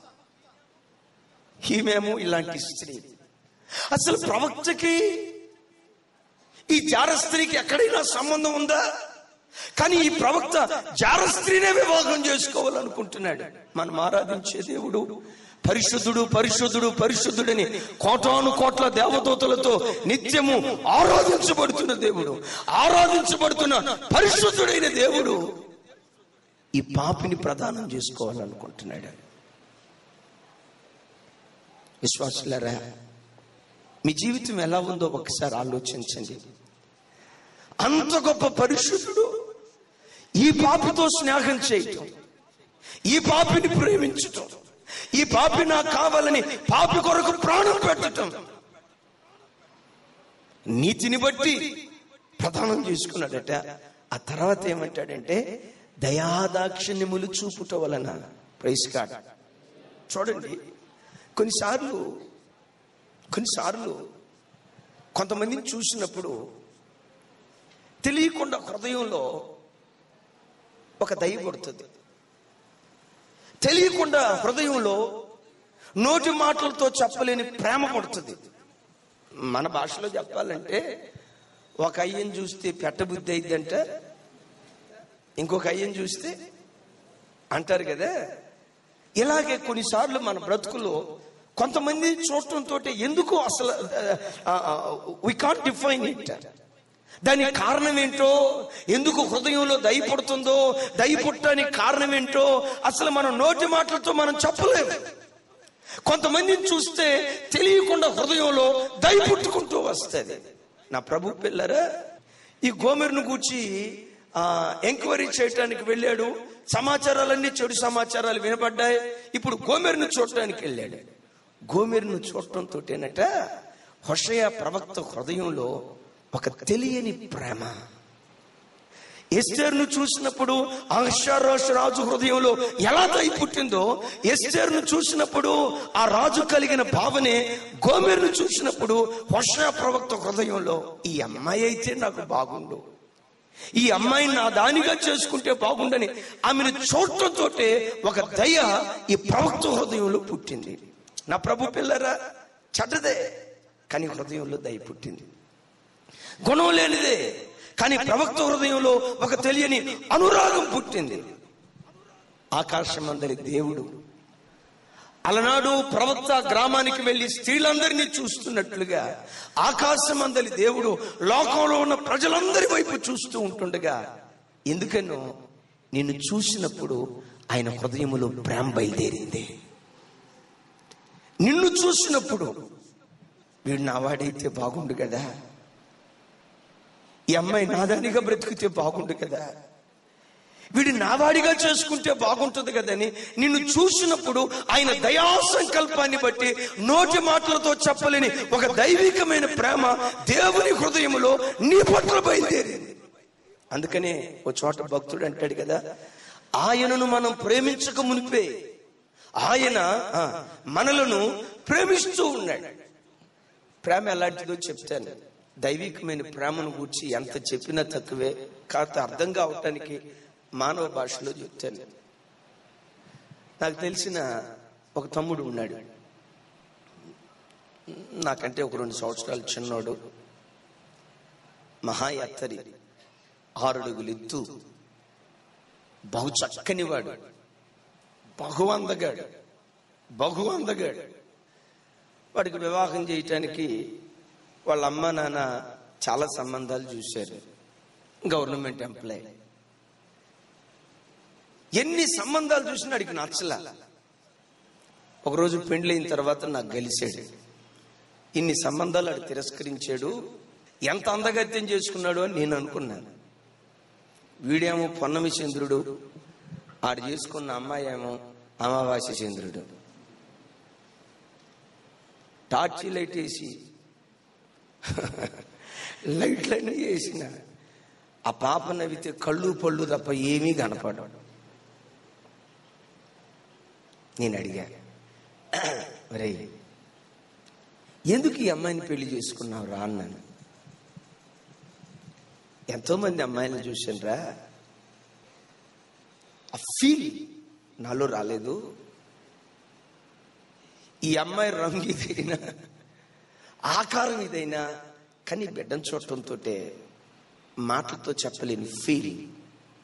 ఈమెమో ఇలాంటి స్త్రీ అసలు ప్రవక్తకి ఈ జార స్త్రీకి ఎక్కడైనా సంబంధం ఉందా కానీ ఈ ప్రవక్త జార స్త్రీనే వివాహం చేసుకోవాలనుకుంటున్నాడు మనం ఆరాధించే దేవుడు పరిశుద్ధుడు పరిశుద్ధుడు పరిశుద్ధుడని కోటాను కోట్ల దేవదూతలతో నిత్యము ఆరాధించబడుతున్న దేవుడు ఆరాధించబడుతున్న పరిశుద్ధుడైన దేవుడు ఈ పాపిని ప్రదానం చేసుకోవాలనుకుంటున్నాడు విశ్వాసులారా మీ జీవితం ఎలా ఉందో ఒకసారి ఆలోచించండి అంత గొప్ప పరిశుద్ధుడు ఈ పాపితో స్నేహం చేయటం ఈ పాపిని ప్రేమించటం ఈ పాపి నాకు కావాలని పాపి కొరకు ప్రాణం పెట్టటం నీతిని బట్టి ప్రధానం చేసుకున్నాడట ఆ తర్వాత ఏమంటాడంటే దయాదాక్షిణ్యములు చూపుట వలన ప్రైస్ కాడ్ చూడండి కొన్నిసార్లు కొన్నిసార్లు కొంతమందిని చూసినప్పుడు తెలియకుండా హృదయంలో ఒక దయ కొడుతుంది తెలియకుండా హృదయంలో నోటి మాటలతో చెప్పలేని ప్రేమ పడుతుంది మన భాషలో చెప్పాలంటే ఒక అయ్యని చూస్తే పెట్టబుద్ధి అయిద్దంట ఇంకొక అయ్యని చూస్తే అంటారు కదా ఇలాగే కొన్నిసార్లు మన బ్రతుకులో కొంతమంది చూడటంతో ఎందుకు అసలు వి కాంట్ డిఫైన్ ఇట్ దానికి కారణం ఏంటో ఎందుకు హృదయంలో దయ పుడుతుందో దయ పుట్టడానికి కారణం ఏంటో అసలు మనం నోటి మాటలతో మనం చెప్పలేము కొంతమందిని చూస్తే తెలియకుండా హృదయంలో దయ పుట్టుకుంటూ వస్తుంది నా ప్రభు పిల్లరా ఈ గోమెరును గూర్చి ఎంక్వైరీ చేయటానికి వెళ్ళాడు సమాచారాలన్నీ చెడు సమాచారాలు వినపడ్డాయి ఇప్పుడు గోమెరును చూడటానికి వెళ్ళాడు గోమెరును చూడటంతోటేనట హొషయ ప్రవక్త హృదయంలో ఒక తెలియని ప్రేమ ఎస్టర్ను చూసినప్పుడు అహ్షారోష్ రాజు హృదయంలో ఎలా దయ పుట్టిందో ఎస్టర్ను చూసినప్పుడు ఆ రాజు కలిగిన భావనే గోమెర్ను చూసినప్పుడు వర్ష ప్రవక్త హృదయంలో ఈ అమ్మాయి అయితే నాకు బాగుండు ఈ అమ్మాయిని నా దానిగా చేసుకుంటే బాగుండని ఆమెను చూడటంతో ఒక దయ ఈ ప్రవక్త హృదయంలో పుట్టింది నా ప్రభు పిల్లరా చెడ్డదే కానీ హృదయంలో దయ పుట్టింది గుణం లేనిదే కానీ ప్రవక్త హృదయంలో ఒక తెలియని అనురాగం పుట్టింది ఆకాశం అందరి దేవుడు అలనాడు ప్రవక్త గ్రామానికి వెళ్లి స్త్రీలందరినీ చూస్తున్నట్లుగా ఆకాశం అందరి దేవుడు లోకంలో ఉన్న ప్రజలందరి వైపు చూస్తూ ఉంటుండగా ఎందుకనో నిన్ను చూసినప్పుడు ఆయన హృదయములో ప్రేమ బయలుదేరింది నిన్ను చూసినప్పుడు వీడు నా వాడైతే బాగుండు కదా ఈ అమ్మాయి నాదానిగా బ్రతికితే బాగుండు కదా వీడి నావాడిగా చేసుకుంటే బాగుంటుంది కదని నిన్ను చూసినప్పుడు ఆయన దయా సంకల్పాన్ని బట్టి నోటి మాటలతో చెప్పలేని ఒక దైవికమైన ప్రేమ దేవుని హృదయములో నీ పట్ల బయలుదేరింది అందుకనే ఓ చోట భక్తుడు అంటాడు కదా ఆయనను మనం ప్రేమించక మునిపే ఆయన ఆ, మనలను ప్రేమిస్తూ ఉన్నాడు ప్రేమ ఎలాంటిదో చెప్తాను దైవికమైన ప్రేమను గూర్చి ఎంత చెప్పినా తక్కువే కాస్త అర్థం కావటానికి మానవ భాషలో చెప్తాను నాకు తెలిసిన ఒక తమ్ముడు ఉన్నాడు నాకంటే ఒక రెండు సంవత్సరాలు చిన్నోడు మహాయాత్తరి ఆరుడుగులు ఎత్తు బహు చక్కని వాడు బహు అందగాడు బహు అందగాడు వాడికి వివాహం చేయటానికి వాళ్ళ అమ్మ నాన్న చాలా సంబంధాలు చూశారు గవర్నమెంట్ ఎంప్లాయ్ ఎన్ని సంబంధాలు చూసినా వాడికి నచ్చలా ఒకరోజు పెండ్లైన తర్వాత నాకు గెలిచాడు ఇన్ని సంబంధాలు ఆడు తిరస్కరించాడు ఎంత అందగత్యం చేసుకున్నాడు అని నేను అనుకున్నాను వీడేమో పొన్నమి చంద్రుడు ఆడు చేసుకున్న అమ్మాయి ఏమో అమావాస్య చంద్రుడు టార్చి లైట్ వేసి లైట్లన్నీ వేసిన ఆ పాప నవ్వితే కళ్ళు పళ్ళు తప్ప ఏమీ కనపడడు నేను అడిగా ఒరే ఎందుకు ఈ అమ్మాయిని పెళ్లి చేసుకున్నావు రా అన్నాను ఎంతో మంది అమ్మాయిలను చూసానురా ఆ ఫీల్ నాలో రాలేదు ఈ అమ్మాయి రంగు ఇదైనా ఆకారం ఇదైనా కానీ బిడ్డను చూడటంతో మాటలతో చెప్పలేని ఫీల్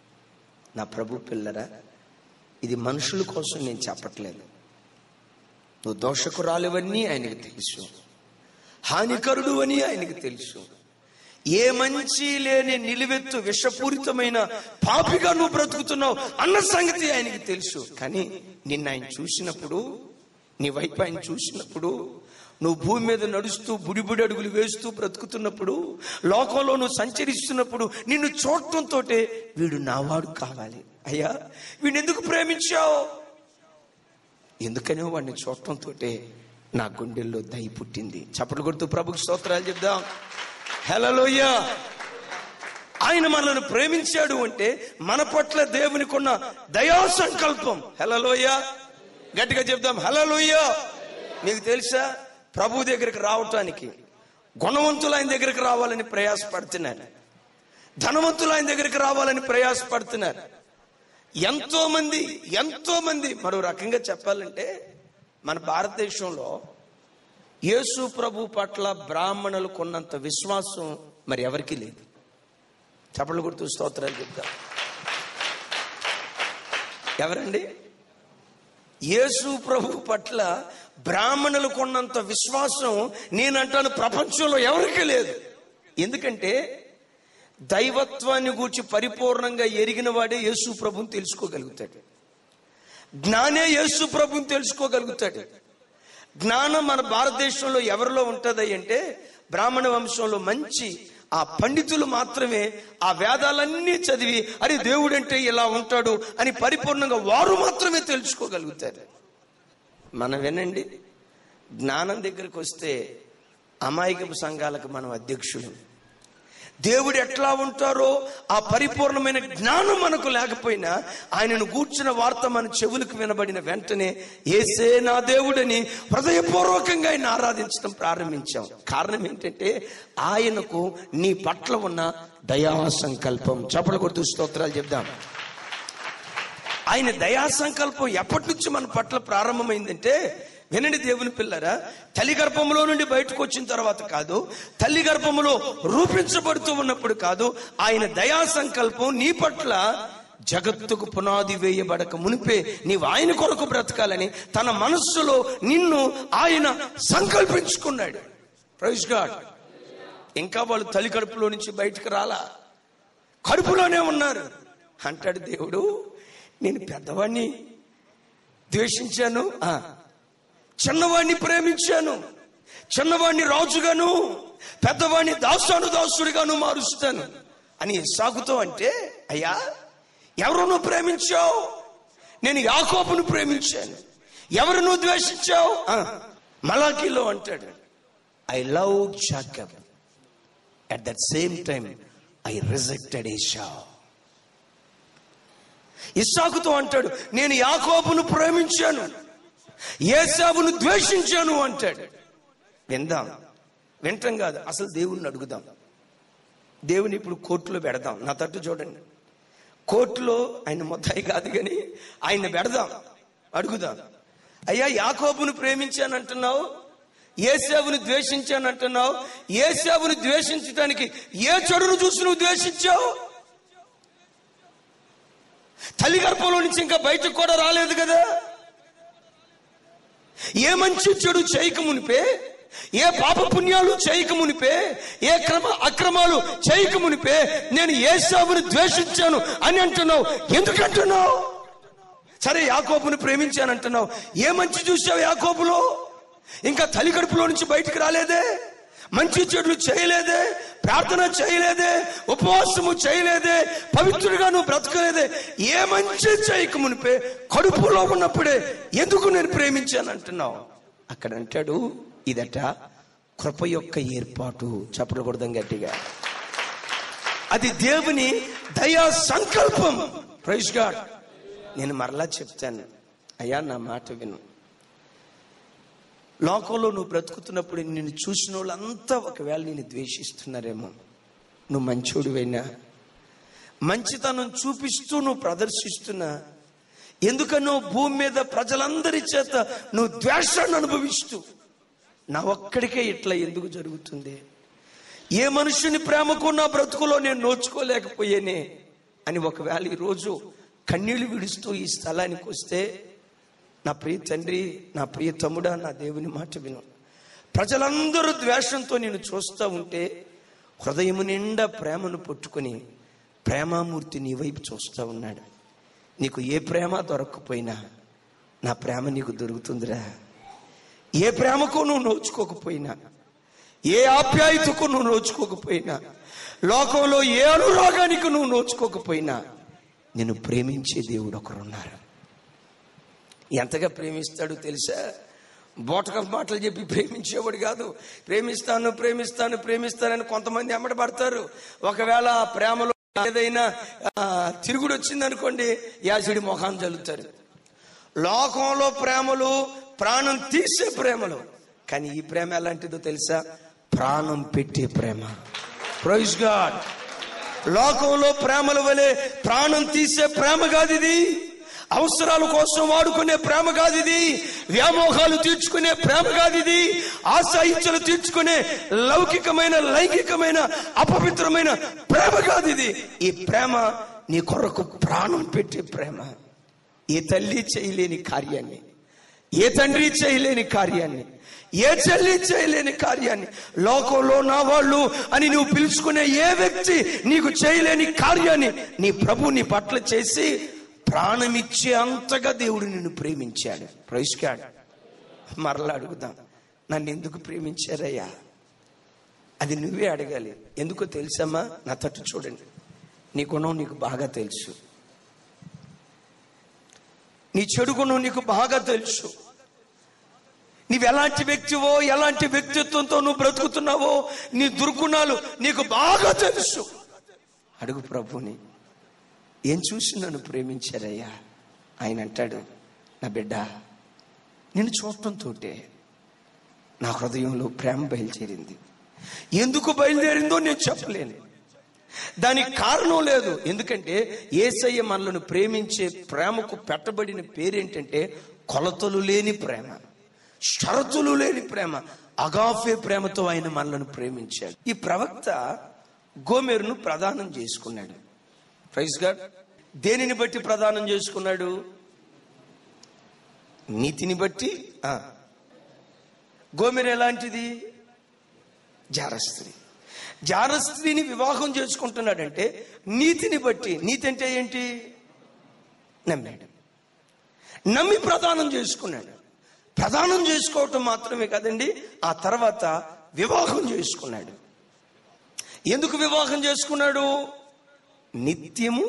నా ప్రభు పిల్లరా ఇది మనుషుల కోసం నేను చెప్పట్లేదు నువ్వు దోషకురాలివన్నీ ఆయనకు తెలుసు హానికరుడు అని ఆయనకు తెలుసు ఏ మంచి లేని నిలువెత్తు విషపూరితమైన పాపిగా నువ్వు బ్రతుకుతున్నావు అన్న సంగతి ఆయనకి తెలుసు కానీ నిన్న ఆయన చూసినప్పుడు నీ వైపు ఆయన చూసినప్పుడు నువ్వు భూమి మీద నడుస్తూ బుడిబుడి అడుగులు వేస్తూ బ్రతుకుతున్నప్పుడు లోకంలో నువ్వు సంచరిస్తున్నప్పుడు నిన్ను చూడటంతో వీడు నావాడు కావాలి అయ్యా వీడిని ఎందుకు ప్రేమించావు ఎందుకనే వాడిని చూడటంతో నా గుండెల్లో దయ పుట్టింది చప్పట్లు కొడుతూ ప్రభుకి స్తోత్రాలు చెప్దాం హలోయ ఆయన మనల్ని ప్రేమించాడు అంటే మన పట్ల దేవునికి ఉన్న దయా సంకల్పం హలలోయ గట్టిగా చెప్దాం హలలోయ మీకు తెలుసా ప్రభు దగ్గరికి రావటానికి గుణవంతులు ఆయన దగ్గరికి రావాలని ప్రయాసపడుతున్నారు ధనవంతులు ఆయన దగ్గరికి రావాలని ప్రయాసపడుతున్నారు ఎంతో మంది ఎంతో మంది మరో రకంగా చెప్పాలంటే మన భారతదేశంలో యేసు ప్రభు పట్ల బ్రాహ్మణులకు ఉన్నంత విశ్వాసం మరి ఎవరికీ లేదు చప్పట్లు గుర్తు స్తోత్రాలు చెప్తా ఎవరండి యేసు ప్రభు పట్ల బ్రాహ్మణులకు ఉన్నంత విశ్వాసం నేనంటాను ప్రపంచంలో ఎవరికీ లేదు ఎందుకంటే దైవత్వాన్ని గూర్చి పరిపూర్ణంగా ఎరిగిన వాడే యేసు ప్రభుని తెలుసుకోగలుగుతాడు జ్ఞానే యేసు ప్రభుని తెలుసుకోగలుగుతాడు జ్ఞానం మన భారతదేశంలో ఎవరిలో ఉంటది అంటే బ్రాహ్మణ వంశంలో మంచి ఆ పండితులు మాత్రమే ఆ వేదాలన్నీ చదివి అరే దేవుడంటే ఇలా ఉంటాడు అని పరిపూర్ణంగా వారు మాత్రమే తెలుసుకోగలుగుతారు మనం వినండి జ్ఞానం దగ్గరికి వస్తే అమాయకపు సంఘాలకు మనం అధ్యక్షులు దేవుడు ఎట్లా ఉంటారో ఆ పరిపూర్ణమైన జ్ఞానం మనకు లేకపోయినా ఆయనను కూర్చున్న వార్త మన చెవులకు వినబడిన వెంటనే ఏసే నా దేవుడని హృదయపూర్వకంగా ఆయన ఆరాధించడం ప్రారంభించాం కారణం ఏంటంటే ఆయనకు నీ పట్ల ఉన్న దయా సంకల్పం చప్పల కొడుతూ స్తోత్రాలు చెప్దాం ఆయన దయా సంకల్పం ఎప్పటి నుంచి మన పట్ల ప్రారంభమైందంటే వినండి దేవుని పిల్లరా తల్లి గర్భంలో నుండి బయటకు వచ్చిన తర్వాత కాదు తల్లి గర్భములో రూపించబడుతూ ఉన్నప్పుడు కాదు ఆయన దయా సంకల్పం నీ పట్ల జగత్తుకు పునాది వేయబడక మునిపే నీవు ఆయన కొరకు బ్రతకాలని తన మనస్సులో నిన్ను ఆయన సంకల్పించుకున్నాడు ప్రైజ్ గాడ్ ఇంకా వాళ్ళు తల్లి కడుపులో నుంచి బయటకు రాలా కడుపులోనే ఉన్నారు అంటాడు దేవుడు నేను పెద్దవాడిని ద్వేషించాను ఆ, చిన్నవాడిని ప్రేమించాను చిన్నవాడిని రాజుగాను పెద్దవాడిని దాసాను దాసుడిగాను మారుస్తాను అని సాగుతూ అంటే అయ్యా ఎవరు నువ్వు ప్రేమించావు నేను యాకోబును ప్రేమించాను ఎవరు నువ్వు ద్వేషించావు ఆ, మలాకీలో అంటాడు I love Jacob at that same time I rejected Esau ఇస్సాకుతో అంటాడు నేను యాకోబును ప్రేమించాను ఏసాబును ద్వేషించాను అంటాడు విందాం వింటాం కాదు అసలు దేవుణ్ణి అడుగుదాం దేవుని ఇప్పుడు కోర్టులో పెడదాం నా తట్టు చూడండి కోర్టులో ఆయన మొత్తాయి కాదు కానీ ఆయన పెడదాం అడుగుదాం అయ్యా యాకోబును ప్రేమించానంటున్నావు ఏసాబుని ద్వేషించానంటున్నావు ఏసాబుని ద్వేషించడానికి ఏ చెడును చూసి నువ్వు ద్వేషించావు తల్లి గర్భంలో నుంచి ఇంకా బయటకు కూడా రాలేదు కదా ఏ మంచి చెడు చేయక మునిపే ఏ పాప పుణ్యాలు చేయక మునిపే ఏ క్రమ అక్రమాలు చేయక మునిపే నేను ఏసాబుని ద్వేషించాను అని అంటున్నావు ఎందుకు అంటున్నావు సరే యాకోబుని ప్రేమించానంటున్నావు ఏ మంచి చూసావు యాకోబులో ఇంకా తల్లి కడుపులో నుంచి బయటికి రాలేదే మంచి చెడులు చేయలేదే ప్రార్థన చేయలేదే ఉపవాసము చేయలేదే పవిత్రుడిగా నువ్వు బ్రతకలేదే ఏ మంచి చేయక మునిపే కడుపులో ఉన్నప్పుడే ఎందుకు నేను ప్రేమించాను అంటున్నావు అక్కడ అంటాడు ఇదట కృప యొక్క ఏర్పాటు చెప్పకూడదాం గట్టిగా అది దేవుని దయా సంకల్పం ప్రైజ్ గాడ్ నేను మరలా చెప్తాను అయ్యా నా మాట విను లోకంలో నువ్వు బ్రతుకుతున్నప్పుడు నిన్ను చూసిన వాళ్ళంతా ఒకవేళ నేను ద్వేషిస్తున్నారేమో నువ్వు మంచోడివైనా మంచితనం చూపిస్తూ నువ్వు ప్రదర్శిస్తున్నా ఎందుకనో భూమి మీద ప్రజలందరి చేత నువ్వు ద్వేషాన్ని అనుభవిస్తూ నా ఒక్కడికే ఇట్లా ఎందుకు జరుగుతుంది ఏ మనుషుని ప్రేమకు నా బ్రతుకులో నేను నోచుకోలేకపోయేనే అని ఒకవేళ ఈరోజు కన్నీళ్లు విడుస్తూ ఈ స్థలానికి వస్తే నా ప్రియ తండ్రి నా ప్రియ తమ్ముడా నా దేవుని మాట విను ప్రజలందరూ ద్వేషంతో నేను చూస్తూ ఉంటే హృదయము నిండా ప్రేమను పట్టుకొని ప్రేమామూర్తి నీ వైపు చూస్తూ ఉన్నాడు నీకు ఏ ప్రేమ దొరకకపోయినా నా ప్రేమ నీకు దొరుకుతుందిరా ఏ ప్రేమకు నువ్వు నోచుకోకపోయినా ఏ ఆప్యాయతకు నువ్వు నోచుకోకపోయినా లోకంలో ఏ అనురాగానికి నువ్వు నోచుకోకపోయినా నేను ప్రేమించే దేవుడు ఒకరున్నారు ఎంతగా ప్రేమిస్తాడో తెలుసా బోటక మాటలు చెప్పి ప్రేమించేవాడు కాదు ప్రేమిస్తాను ప్రేమిస్తాను ప్రేమిస్తానని కొంతమంది ఎమ్మడి పడతారు ఒకవేళ ఆ ప్రేమలో ఏదైనా ఆ, తిరుగుడు వచ్చిందనుకోండి యాసిడి మొఖాన్ని చల్లుతారు లోకంలో ప్రేమలు ప్రాణం తీసే ప్రేమలు కానీ ఈ ప్రేమ ఎలాంటిదో తెలుసా ప్రాణం పెట్టే ప్రేమ ప్రైజ్ గాడ్ లోకంలో ప్రేమల వలె ప్రాణం తీసే ప్రేమ కాదు ఇది అవసరాల కోసం వాడుకునే ప్రేమ కాదు ఇది వ్యామోహాలు తీర్చుకునే ప్రేమ కాదు ఇది ఆశ ఇచ్చలు తీర్చుకునే లౌకికమైన లైంగికమైన అపవిత్రమైన ప్రేమ కాదు ఇది ఈ ప్రేమ నీ కొరకు ప్రాణం పెట్టే ప్రేమ ఏ తల్లి చేయలేని కార్యాన్ని ఏ తండ్రి చేయలేని కార్యాన్ని ఏ చెల్లి చేయలేని కార్యాన్ని లోకంలో నా వాళ్ళు అని నువ్వు పిలుచుకునే ఏ వ్యక్తి నీకు చేయలేని కార్యాన్ని నీ ప్రభు నీ పట్ల చేసి ప్రాణమిచ్చే అంతగా దేవుడు నిన్ను ప్రేమించాడు ప్రైస్కాడు మరలా అడుగుదాం నన్ను ఎందుకు ప్రేమించారయ్యా అది నువ్వే అడగాలి ఎందుకో తెలుసమ్మా నా తట్టు చూడండి నీ గుణం నీకు బాగా తెలుసు నీ చెడు గుణం నీకు బాగా తెలుసు నీవు ఎలాంటి వ్యక్తివో ఎలాంటి వ్యక్తిత్వంతో నువ్వు బ్రతుకుతున్నావో నీ దుర్గుణాలు నీకు బాగా తెలుసు అడుగు ప్రభుని ఏం చూసి నన్ను ప్రేమించారయ్యా ఆయన అంటాడు నా బిడ్డ నేను చూడటంతో నా హృదయంలో ప్రేమ బయలుదేరింది ఎందుకు బయలుదేరిందో నేను చెప్పలేను దానికి కారణం లేదు ఎందుకంటే ఏసయ్య మనలను ప్రేమించే ప్రేమకు పెట్టబడిన పేరేంటంటే కొలతలు లేని ప్రేమ షరతులు లేని ప్రేమ అగాఫే ప్రేమతో ఆయన మనలను ప్రేమించాడు ఈ ప్రవక్త గోమెరును ప్రదానం చేసుకున్నాడు ప్రైజ్ గాడ్ దేనిని బట్టి ప్రదానం చేసుకున్నాడు నీతిని బట్టి ఆ. గోమెరు ఎలాంటిది జారస్త్రీ జారస్త్రీని వివాహం చేసుకుంటున్నాడంటే నీతిని బట్టి నీతి అంటే ఏంటి నమ్మాడు నమ్మి ప్రదానం చేసుకున్నాడు ప్రదానం చేసుకోవటం మాత్రమే కాదండి ఆ తర్వాత వివాహం చేసుకున్నాడు ఎందుకు వివాహం చేసుకున్నాడు నిత్యము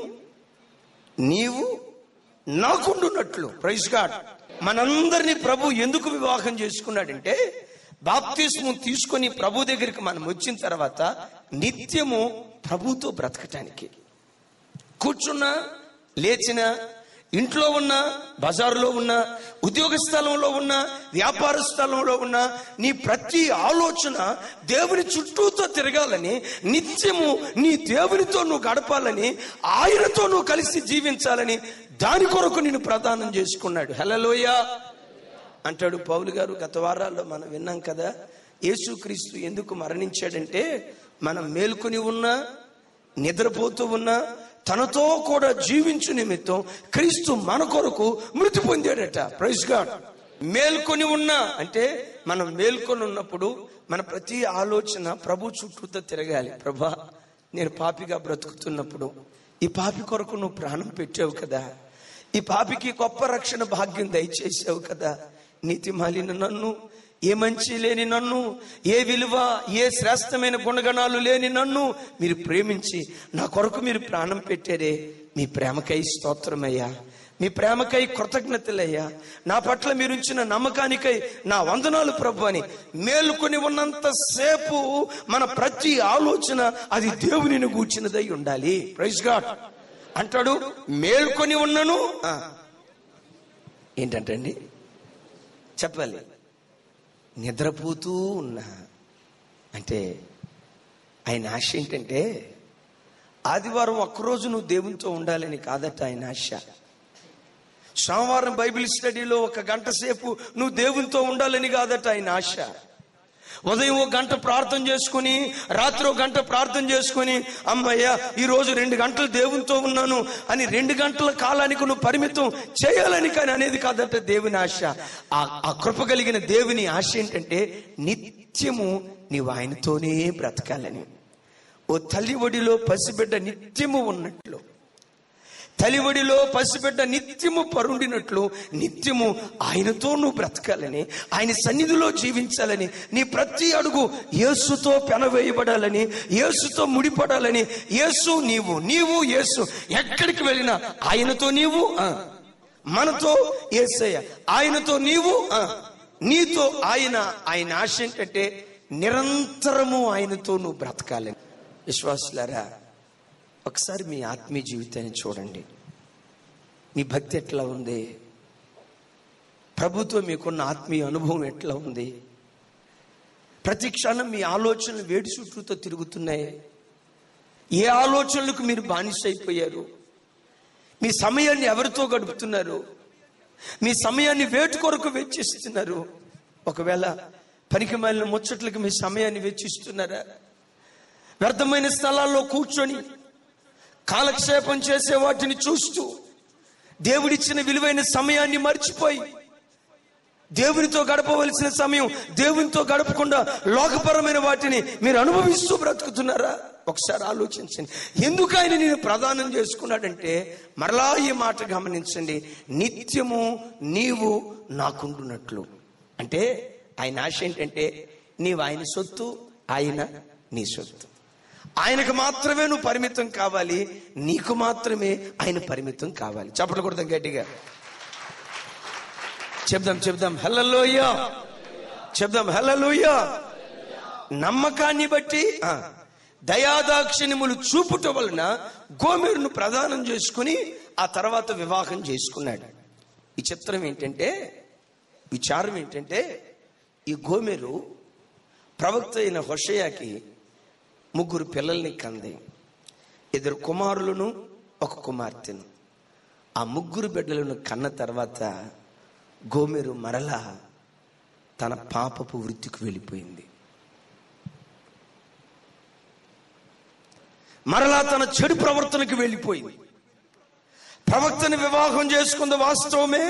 నీవు నాకుండున్నట్లు ప్రైజ్ గాడ్ మనందరినీ ప్రభు ఎందుకు వివాహం చేసుకున్నాడంటే బాప్తిస్ము తీసుకొని ప్రభు దగ్గరికి మనం వచ్చిన తర్వాత నిత్యము ప్రభుతో బ్రతకటానికి కూర్చున్నా లేచిన ఇంట్లో ఉన్న బజారులో ఉన్న ఉద్యోగ స్థలంలో ఉన్న వ్యాపార స్థలంలో ఉన్న నీ ప్రతి ఆలోచన దేవుని చుట్టూతో తిరగాలని నిత్యము నీ దేవునితో నువ్వు గడపాలని ఆయనతో నువ్వు కలిసి జీవించాలని దాని కొరకు నేను ప్రదానం చేసుకున్నాడు హలలోయ అంటాడు పౌలు గారు గత వారాల్లో మనం విన్నాం కదా యేసుక్రీస్తు ఎందుకు మరణించాడంటే మనం మేల్కొని ఉన్నా నిద్రపోతూ ఉన్నా తనతో కూడా జీవించు నిమిత్తం క్రీస్తు మన కొరకు మృతి పొందాడట ప్రైజ్ గాడ్ మేల్కొని ఉన్నా అంటే మనం మేల్కొని ఉన్నప్పుడు మన ప్రతి ఆలోచన ప్రభు చుట్టూతో తిరగాలి ప్రభా నేను పాపిగా బ్రతుకుతున్నప్పుడు ఈ పాపి కొరకు నువ్వు ప్రాణం పెట్టావు కదా ఈ పాపికి గొప్ప రక్షణ భాగ్యం దయచేసావు కదా నీతి మాలిన నన్ను ఏ మంచి లేని నన్ను ఏ విలువ ఏ శ్రేష్టమైన గుణగణాలు లేని నన్ను మీరు ప్రేమించి నా కొరకు మీరు ప్రాణం పెట్టారే మీ ప్రేమకై స్తోత్రమయ్యా మీ ప్రేమకై కృతజ్ఞతలయ్యా నా పట్ల మీరు ఉంచిన నమ్మకానికై నా వందనాలు ప్రభు అని మేలుకొని ఉన్నంత సేపు మన ప్రతి ఆలోచన అది దేవునిని గూర్చినదై ఉండాలి ప్రైజ్ గాడ్ అంటాడు మేల్కొని ఉన్నను ఆ. ఏంటంటండి చెప్పాలి నిద్రపోతూ ఉన్నా అంటే ఆయన ఆశ ఏంటంటే ఆదివారం ఒక్కరోజు నువ్వు దేవునితో ఉండాలని కాదట ఆయన ఆశ సోమవారం బైబిల్ స్టడీలో ఒక గంట సేపు నువ్వు దేవునితో ఉండాలని కాదట ఆయన ఆశ ఉదయం ఒక గంట ప్రార్థన చేసుకుని రాత్రి ఒక గంట ప్రార్థన చేసుకుని అమ్మయ్య ఈ రోజు రెండు గంటలు దేవునితో ఉన్నాను అని రెండు గంటల కాలానికి నువ్వు పరిమితం చేయాలని కానీ అనేది కాదంటే దేవుని ఆశ ఆ ఆ కృప కలిగిన దేవుని ఆశ ఏంటంటే నిత్యము నీవు ఆయనతోనే బ్రతకాలని ఓ తల్లి ఒడిలో పసిబిడ్డ నిత్యము ఉన్నట్లు తలివడిలో పసిబిడ్డ నిత్యము పరుండినట్లు నిత్యము ఆయనతో నువ్వు బ్రతకాలని ఆయన సన్నిధిలో జీవించాలని నీ ప్రతి అడుగు యేసుతో పెనవేయబడాలని యేసుతో ముడిపడాలని యేసు నీవు నీవు యేసు ఎక్కడికి వెళ్ళినా ఆయనతో నీవు ఆ, మనతో యేసయ్య ఆయనతో నీవు ఆ, నీతో ఆయన ఆయన ఆశ ఏంటంటే నిరంతరము ఆయనతో నువ్వు బ్రతకాలని విశ్వాసులారా ఒకసారి మీ ఆత్మీయ జీవితాన్ని చూడండి మీ భక్తి ఎట్లా ఉంది ప్రభుత్వం మీకున్న ఆత్మీయ అనుభవం ఎట్లా ఉంది ప్రతి క్షణం మీ ఆలోచనలు వేడి చుట్టూతో తిరుగుతున్నాయి ఏ ఆలోచనలకు మీరు బానిసైపోయారు మీ సమయాన్ని ఎవరితో గడుపుతున్నారు మీ సమయాన్ని వేటి కొరకు వెచ్చిస్తున్నారు ఒకవేళ పనికి మాలిన ముచ్చట్లకు మీ సమయాన్ని వెచ్చిస్తున్నారా వ్యర్థమైన స్థలాల్లో కూర్చొని కాలక్షేపం చేసే వాటిని చూస్తూ దేవుడిచ్చిన విలువైన సమయాన్ని మర్చిపోయి దేవునితో గడపవలసిన సమయం దేవునితో గడపకుండా లోకపరమైన వాటిని మీరు అనుభవిస్తూ బ్రతుకుతున్నారా ఒకసారి ఆలోచించండి ఎందుకు ఆయన నేను ప్రదానం చేసుకున్నాడంటే మరలా ఈ మాట గమనించండి నిత్యము నీవు నాకుండునట్లు అంటే ఆయన ఆశ ఏంటంటే నీవు ఆయన సొత్తు ఆయన నీ సొత్తు ఆయనకు మాత్రమే నువ్వు పరిమితం కావాలి నీకు మాత్రమే ఆయన పరిమితం కావాలి చప్పట్లు కొడతాం గట్టిగా చెప్దాం చెప్దాం హల్లలోయ చెప్దాం హల్లలోయ నమ్మకాన్ని బట్టి ఆ, దయాదాక్షిణ్యములు చూపుట వలన గోమెరును ప్రదానం చేసుకుని ఆ తర్వాత వివాహం చేసుకున్నాడు ఈ చిత్రం ఏంటంటే విచారం ఏంటంటే ఈ గోమెరు ప్రవక్త అయిన హొషయాకి ముగ్గురు పిల్లల్ని కంది ఇద్దరు కుమారులను ఒక కుమార్తెను ఆ ముగ్గురు బిడ్డలను కన్న తర్వాత గోమెరు మరలా తన పాపపు వృత్తికి వెళ్ళిపోయింది మరలా తన చెడు ప్రవర్తనకు వెళ్ళిపోయింది ప్రవక్తని వివాహం చేసుకుంది వాస్తవమే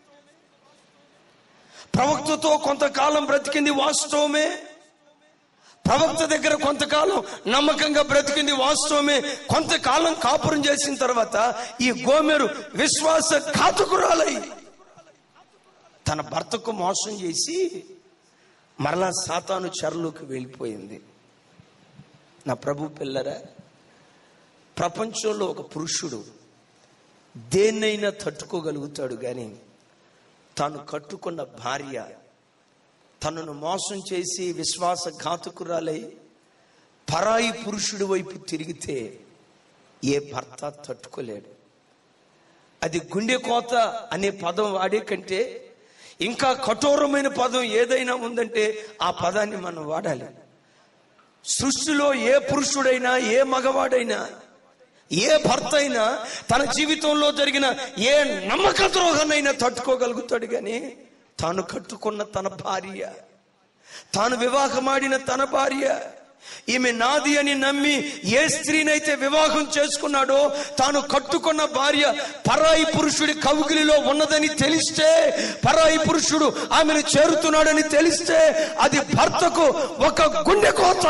ప్రవక్తతో కొంతకాలం బ్రతికింది వాస్తవమే ప్రవక్త దగ్గర కొంతకాలం నమ్మకంగా బ్రతికింది వాస్తవమే కొంతకాలం కాపురం చేసిన తర్వాత ఈ గోమెరు విశ్వాస ఘాతకురాలై తన భర్తకు మోసం చేసి మరలా సాతాను చెరలోకి వెళ్ళిపోయింది నా ప్రభు పిల్లరా ప్రపంచంలో ఒక పురుషుడు దేన్నైనా తట్టుకోగలుగుతాడు కానీ తాను కట్టుకున్న భార్య తనను మోసం చేసి విశ్వాసఘాతకురాలై పరాయి పురుషుడి వైపు తిరిగితే ఏ భర్త తట్టుకోలేడు అది గుండె కోత అనే పదం వాడే కంటే ఇంకా కఠోరమైన పదం ఏదైనా ఉందంటే ఆ పదాన్ని మనం వాడాలి సృష్టిలో ఏ పురుషుడైనా ఏ మగవాడైనా ఏ భర్త అయినా తన జీవితంలో జరిగిన ఏ నమ్మక ద్రోహాన్నైనా తట్టుకోగలుగుతాడు కానీ తాను కట్టుకున్న తన భార్య తాను వివాహమాడిన తన భార్య ఈమె నాది అని నమ్మి ఏ స్త్రీనైతే వివాహం చేసుకున్నాడో తాను కట్టుకున్న భార్య పరాయి పురుషుడి కవుగిలిలో ఉన్నదని తెలిస్తే పరాయి పురుషుడు ఆమెను చేరుతున్నాడని తెలిస్తే అది భర్తకు ఒక గుండె కోత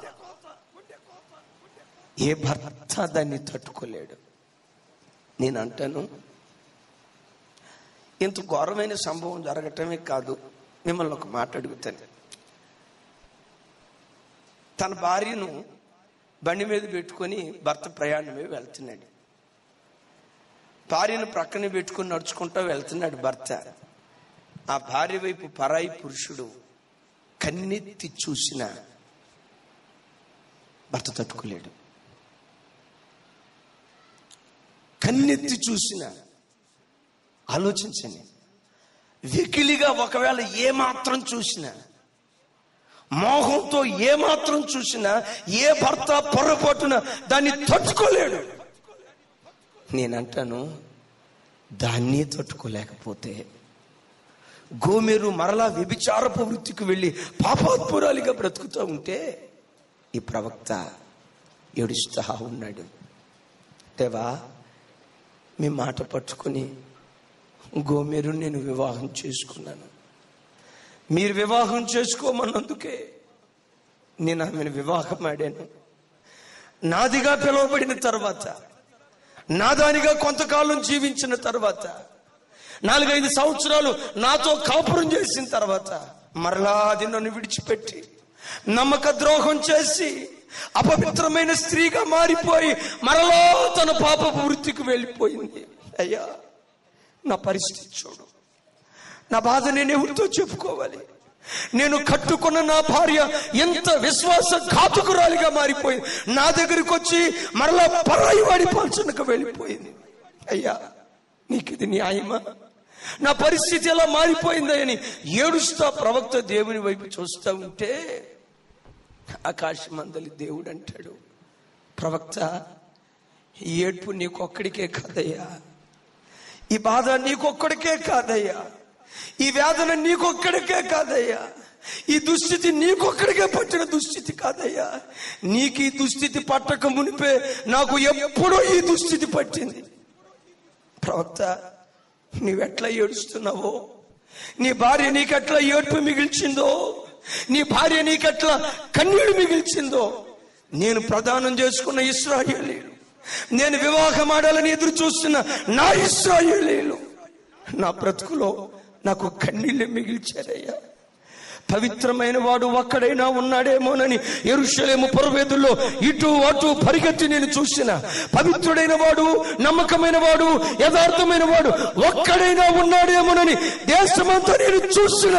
ఏ భర్త దాన్ని తట్టుకోలేడు నేను అంటాను ఇంత ఘోరమైన సంభవం జరగటమే కాదు మిమ్మల్ని ఒక మాట అడుగుతాను తన భార్యను బండి మీద పెట్టుకొని భర్త ప్రయాణమే వెళ్తున్నాడు భార్యను ప్రక్కన పెట్టుకొని నడుచుకుంటూ వెళ్తున్నాడు భర్త ఆ భార్య వైపు పరాయి పురుషుడు కన్నెత్తి చూసిన భర్త తట్టుకోలేడు కన్నెత్తి చూసిన ఆలోచించండి వెకిలిగా ఒకవేళ ఏ మాత్రం చూసినా మోహంతో ఏ మాత్రం చూసినా ఏ భర్త పొరపాటున దాన్ని తట్టుకోలేడు నేనంటాను దాన్ని తట్టుకోలేకపోతే గోమెరు మరలా వ్యభిచారపు వృత్తికి వెళ్ళి పాపాత్మురాలిగా బ్రతుకుతూ ఉంటే ఈ ప్రవక్త ఏడుస్తా ఉన్నాడు దేవా మీ మాట పట్టుకుని గోమెరు నేను వివాహం చేసుకున్నాను మీరు వివాహం చేసుకోమన్నందుకే నేను ఆమెను వివాహం ఆడాను నాదిగా పిలువబడిన తర్వాత నాదానిగా కొంతకాలం జీవించిన తర్వాత నాలుగైదు సంవత్సరాలు నాతో కాపురం చేసిన తర్వాత మరలా అది నన్ను విడిచిపెట్టి నమ్మక ద్రోహం చేసి అపవిత్రమైన స్త్రీగా మారిపోయి మరలా తన పాపపు వృత్తికి వెళ్ళిపోయింది అయ్యా నా పరిస్థితి చూడు నా బాధ నేను ఎవరితో చెప్పుకోవాలి నేను కట్టుకున్న నా భార్య ఎంత విశ్వాస ఘాతుకురాలిగా మారిపోయింది నా దగ్గరికి వచ్చి మరలా పరాయి వాడి పంచనకు వెళ్ళిపోయింది అయ్యా నీకు ఇది న్యాయమా నా పరిస్థితి ఎలా మారిపోయింది అని ఏడుస్తా ప్రవక్త దేవుని వైపు చూస్తా ఉంటే ఆకాశమందలి దేవుడు అంటాడు ప్రవక్త ఈ ఏడ్పు నీకొక్కడికే కాదయ్యా ఈ బాధ నీకొక్కడికే కాదయ్యా ఈ వేదన నీకొక్కడికే కాదయ్యా ఈ దుస్థితి నీకొక్కడికే పట్టిన దుస్థితి కాదయ్యా నీకు ఈ దుస్థితి పట్టక మునిపే నాకు ఎప్పుడో ఈ దుస్థితి పట్టింది ప్రవక్త నీవెట్లా ఏడుస్తున్నావో నీ భార్య నీకెట్లా ఏడుపు మిగిల్చిందో నీ భార్య నీకెట్లా కన్నీడు మిగిల్చిందో నేను ప్రదానం చేసుకున్న ఇస్రాయేలీలు నేను వివాహం ఆడాలని ఎదురు చూస్తున్న నా ఇస్రాయేలీలు నా బ్రతుకులో నాకు కన్నీళ్ళు మిగిల్చారయ్యా పవిత్రమైన వాడు ఒక్కడైనా ఉన్నాడేమోనని ఎరుషలేము పొరవేదుల్లో ఇటు అటు పరిగెత్తి నేను చూసిన పవిత్రుడైన వాడు నమ్మకమైన వాడు యథార్థమైన వాడు ఒక్కడైనా ఉన్నాడేమోనని దేశమంతా నేను చూసిన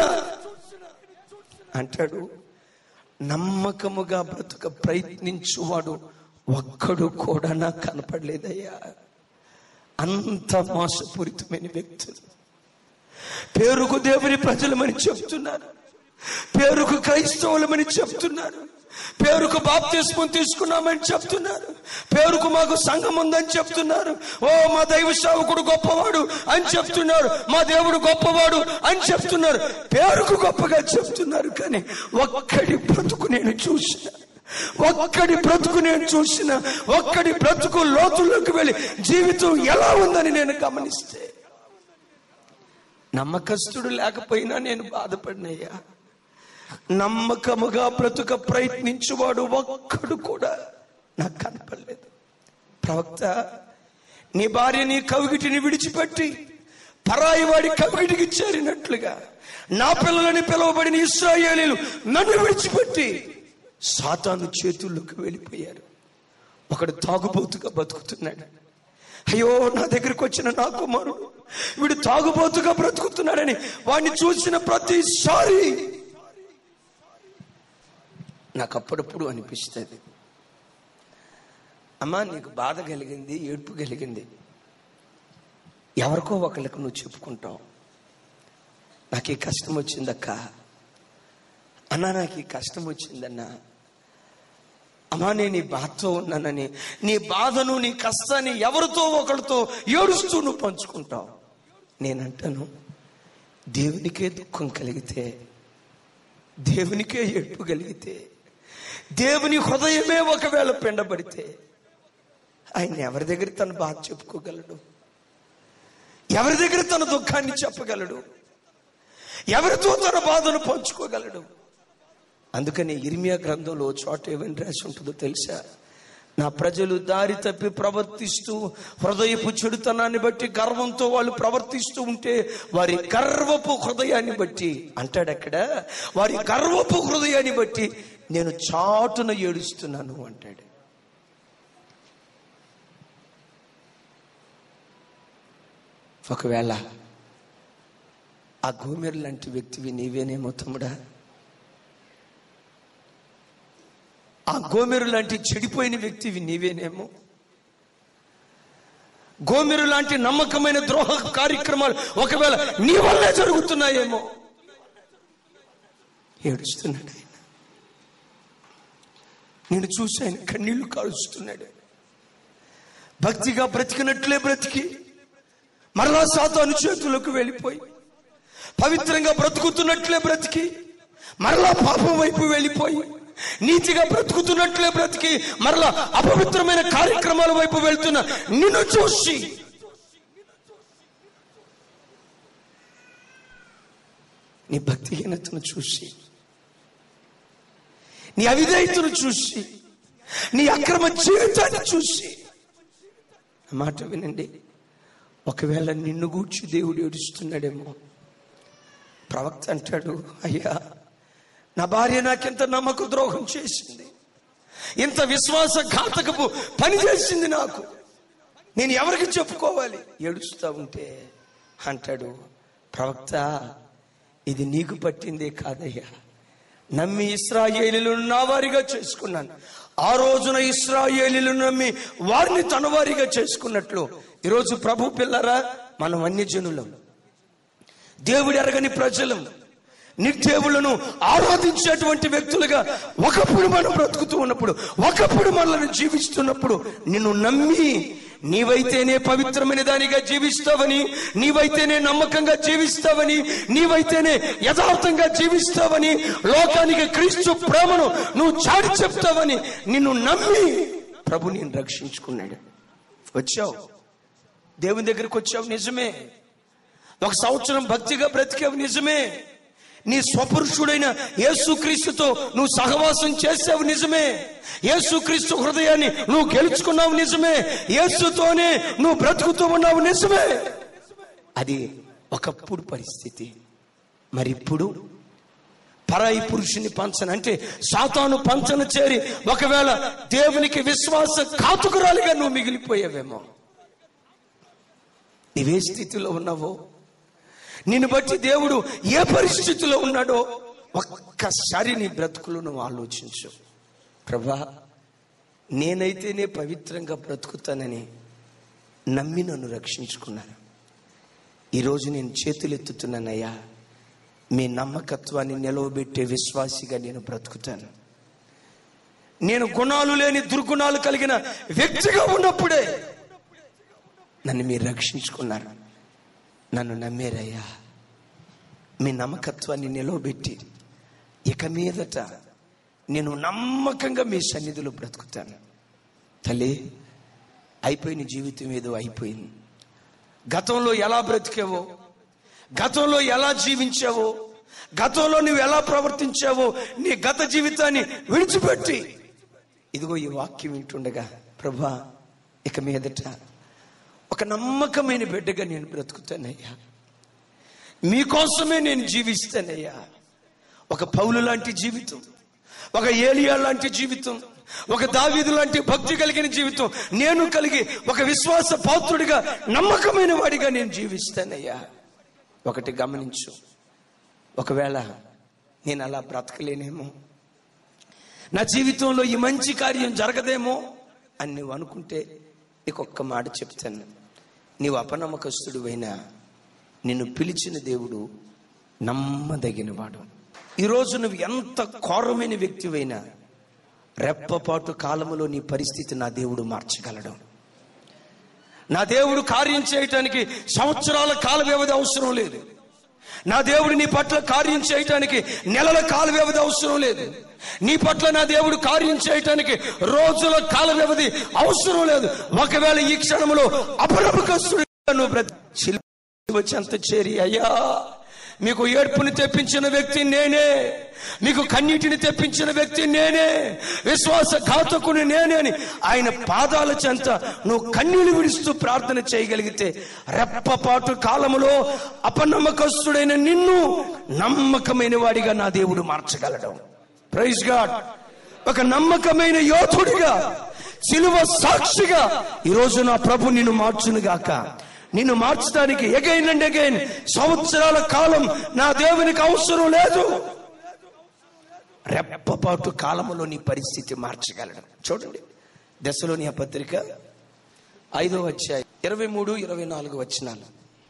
అంటాడు నమ్మకముగా బ్రతుక ప్రయత్నించువాడు ఒక్కడు కూడా నాకు కనపడలేదయ్యా అంత మోసపూరితమైన వ్యక్తులు పేరుకు దేవుని ప్రజలమని చెప్తున్నారు పేరుకు క్రైస్తవులమని చెప్తున్నారు పేరుకు బాప్తిస్మం తీసుకున్నామని చెప్తున్నారు పేరుకు మాకు సంఘం ఉందని చెప్తున్నారు ఓ మా దైవ సేవకుడు గొప్పవాడు అని చెప్తున్నారు మా దేవుడు గొప్పవాడు అని చెప్తున్నారు పేరుకు గొప్పగా చెప్తున్నారు కానీ ఒక్కడి బ్రతుకు నేను చూసిన ఒక్కడి బ్రతుకు నేను చూసిన ఒక్కడి బ్రతుకు లోతుల్లోకి వెళ్ళి జీవితం ఎలా ఉందని నేను గమనిస్తే నమ్మకస్తుడు లేకపోయినా నేను బాధపడినయ్యా నమ్మకముగా బ్రతుక ప్రయత్నించువాడు ఒక్కడు కూడా నాకు కనపడలేదు ప్రవక్త నీ భార్య నీ కవిగిటిని విడిచిపెట్టి పరాయి వాడి కవిగిటికి చేరినట్లుగా నా పిల్లలని పిలువబడిన ఇస్రాయేలీలు నన్ను విడిచిపెట్టి సాతాను చేతుల్లోకి వెళ్ళిపోయారు ఒకడు తాగుబోతుగా బతుకుతున్నాడు అయ్యో నా దగ్గరికి వచ్చిన నా కుమారుడు వీడు తాగుబోతుగా బ్రతుకుతున్నాడని వాడిని చూసిన ప్రతిసారి నాకు అప్పుడప్పుడు అనిపిస్తుంది అమ్మా నీకు బాధ కలిగింది ఏడ్పు కలిగింది ఎవరికో ఒకళ్ళకు నువ్వు చెప్పుకుంటావు నాకు ఈ కష్టం వచ్చిందక్క అన్నా నాకు ఈ కష్టం వచ్చిందన్నా అమ్మా నేను ఈ బాధతో ఉన్నానని నీ బాధను నీ కష్టాన్ని ఎవరితో ఒకరితో ఏడుస్తూ నువ్వు పంచుకుంటావు నేనంటాను దేవునికే దుఃఖం కలిగితే దేవునికే ఏడుపు కలిగితే దేవుని హృదయమే ఒకవేళ పిండబడితే ఆయన ఎవరి దగ్గర తన బాధ చెప్పుకోగలడు ఎవరి దగ్గర తన దుఃఖాన్ని చెప్పగలడు ఎవరితో తన బాధను పంచుకోగలడు అందుకని ఇర్మియా గ్రంథంలో ఓ చోట ఏమని రాసి ఉంటుందో తెలుసా నా ప్రజలు దారి తప్పి ప్రవర్తిస్తూ హృదయపు చెడుతనాన్ని బట్టి గర్వంతో వాళ్ళు ప్రవర్తిస్తూ ఉంటే వారి గర్వపు హృదయాన్ని బట్టి అంటాడు అక్కడ వారి గర్వపు హృదయాన్ని బట్టి నేను చాటున ఏడుస్తున్నాను అంటాడు ఒకవేళ ఆ గోమెరు లాంటి వ్యక్తివి నీవేనేమో తమ్ముడా ఆ గోమెరు లాంటి చెడిపోయిన వ్యక్తివి నీవేనేమో గోమెరు లాంటి నమ్మకమైన ద్రోహ కార్యక్రమాలు ఒకవేళ నీ వల్లే జరుగుతున్నాయేమో ఏడుస్తున్నాడు ఆయన నేను చూసి ఆయన కన్నీళ్లు కాలుస్తున్నాడు భక్తిగా బ్రతికినట్లే బ్రతికి మరలా సాతాను చేతులకు వెళ్ళిపోయి పవిత్రంగా బ్రతుకుతున్నట్లే బ్రతికి మరలా పాపం వైపు వెళ్ళిపోయి నీతిగా బ్రతుకుతున్నట్లే బ్రతికి మరలా అపవిత్రమైన కార్యక్రమాల వైపు వెళ్తున్న నిన్ను చూసి నీ భక్తిహీనతను చూసి నీ అవిధేయతను చూసి నీ అక్రమ జీవితాన్ని చూసి ఆ మాట వినండి ఒకవేళ నిన్ను గూర్చి దేవుడు ఏడుస్తున్నాడేమో ప్రవక్త అంటాడు అయ్యా నా భార్య నాకెంత నమ్మక ద్రోహం చేసింది ఇంత విశ్వాస ఘాతకపు పని చేసింది నాకు నేను ఎవరికి చెప్పుకోవాలి ఏడుస్తా ఉంటే అంటాడు ప్రవక్త ఇది నీకు పట్టిందే కాదయ్యా నమ్మి ఇస్రాయేలీలను నా వారిగా చేసుకున్నాను ఆ రోజున ఇస్రాయేలీలను నమ్మి వారిని తన వారిగా చేసుకున్నట్లు ఈరోజు ప్రభు పిల్లరా మనం అన్యజనులం దేవుడు ఎరగని ప్రజలం నిర్దేవులను ఆరాధించేటువంటి వ్యక్తులుగా ఒకప్పుడు మనం బ్రతుకుతూ ఉన్నప్పుడు ఒకప్పుడు మనల్ని జీవిస్తున్నప్పుడు నిన్ను నమ్మి నీవైతేనే పవిత్రమైన దానిగా జీవిస్తావని నీవైతేనే నమ్మకంగా జీవిస్తావని నీవైతేనే యథార్థంగా జీవిస్తావని లోకానికి క్రీస్తు ప్రేమను నువ్వు చాటి చెప్తావని నిన్ను నమ్మి ప్రభు నేను రక్షించుకున్నాడు వచ్చావు దేవుని దగ్గరికి వచ్చావు నిజమే ఒక సంవత్సరం భక్తిగా బ్రతికావు నిజమే నీ స్వపురుషుడైన యేసుక్రీస్తుతో నువ్వు సహవాసం చేసావు నిజమే యేసుక్రీస్తు హృదయాన్ని నువ్వు గెలుచుకున్నావు నిజమే యేసుతోనే నువ్వు బ్రతుకుతూ ఉన్నావు నిజమే అది ఒకప్పుడు పరిస్థితి మరి ఇప్పుడు పరాయి పురుషుని పంచన అంటే సాతాను పంచన చేరి ఒకవేళ దేవునికి విశ్వాస కాతుకురాలిగా నువ్వు మిగిలిపోయావేమో నీవే స్థితిలో ఉన్నావో నిన్ను బట్టి దేవుడు ఏ పరిస్థితిలో ఉన్నాడో ఒక్కసారి నీ బ్రతుకులు నువ్వు ఆలోచించు ప్రభా నేనైతేనే పవిత్రంగా బ్రతుకుతానని నమ్మి నన్ను రక్షించుకున్నాను ఈరోజు నేను చేతులు ఎత్తుతున్నానయ్యా మీ నమ్మకత్వాన్ని నిలవబెట్టే విశ్వాసిగా నేను బ్రతుకుతాను నేను గుణాలు లేని దుర్గుణాలు కలిగిన వ్యక్తిగా ఉన్నప్పుడే నన్ను మీరు రక్షించుకున్నారు నన్ను నమ్మేరయ్యా మీ నమ్మకత్వాన్ని నిలవబెట్టి ఇక మీదట నేను నమ్మకంగా మీ సన్నిధిలో బ్రతుకుతాను తల్లి అయిపోయిన జీవితం ఏదో అయిపోయింది గతంలో ఎలా బ్రతికావో గతంలో ఎలా జీవించావో గతంలో నువ్వు ఎలా ప్రవర్తించావో నీ గత జీవితాన్ని విడిచిపెట్టి ఇదిగో ఈ వాక్యం వింటుండగా ప్రభా ఇక మీదట ఒక నమ్మకమైన బిడ్డగా నేను బ్రతుకుతానయ్యా మీకోసమే నేను జీవిస్తానయ్యా ఒక పౌలు లాంటి జీవితం ఒక ఏలియా లాంటి జీవితం ఒక దావీదు లాంటి భక్తి కలిగిన జీవితం నేను కలిగి ఒక విశ్వాస పాత్రుడిగా నమ్మకమైన వాడిగా నేను జీవిస్తానయ్యా ఒకటి గమనించు ఒకవేళ నేను అలా బ్రతకలేనేమో నా జీవితంలో ఈ మంచి కార్యం జరగదేమో అని నువ్వు అనుకుంటే నీకు ఒక్క మాట చెప్తాను నీవు అపనమ్మకస్తుడు అయినా నిన్ను పిలిచిన దేవుడు నమ్మదగినవాడు ఈరోజు నువ్వు ఎంత ఘోరమైన వ్యక్తివైనా రెప్పపాటు కాలములో నీ పరిస్థితి నా దేవుడు మార్చగలడు నా దేవుడు కార్యం చేయటానికి సంవత్సరాల కాల వ్యవధి అవసరం లేదు నా దేవుడు నీ పట్ల కార్యం చేయటానికి నెలల కాల వ్యవధి అవసరం లేదు నీ పట్ల నా దేవుడు కార్యం చేయటానికి రోజుల కాల వ్యవధి అవసరం లేదు ఒకవేళ ఈ క్షణంలో అపరమకస్తుడిగా నువ్వు బ్రతి శిలువ చెంత చేరి అయ్యా మీకు ఏడ్పుని తెప్పించిన వ్యక్తి నేనే మీకు కన్నీటిని తెప్పించిన వ్యక్తి నేనే విశ్వాస ఘాతకుని నేనే అని ఆయన పాదాల చెంత నువ్వు కన్నీళ్లు విడుస్తూ ప్రార్థన చేయగలిగితే రెప్పపాటు కాలములో అపనమ్మకస్తుడైన నిన్ను నమ్మకమైన వాడిగా నా దేవుడు మార్చగలడు ప్రైజ్ గాడ్ ఒక నమ్మకమైన యోధుడిగా సిలువ సాక్షిగా ఈరోజు నా ప్రభు నిన్ను మార్చునుగాక నిన్ను మార్చడానికి ఎగైన్ అండ్ ఎగైన్ సంవత్సరాల కాలం నా దేవునికి అవసరం లేదు రెప్పపాటు కాలములో నీ పరిస్థితి మార్చగలడు చూడండి దశలోని ఆ పత్రిక ఐదో అధ్యాయం ఇరవై మూడు ఇరవై నాలుగు వచ్చినాలు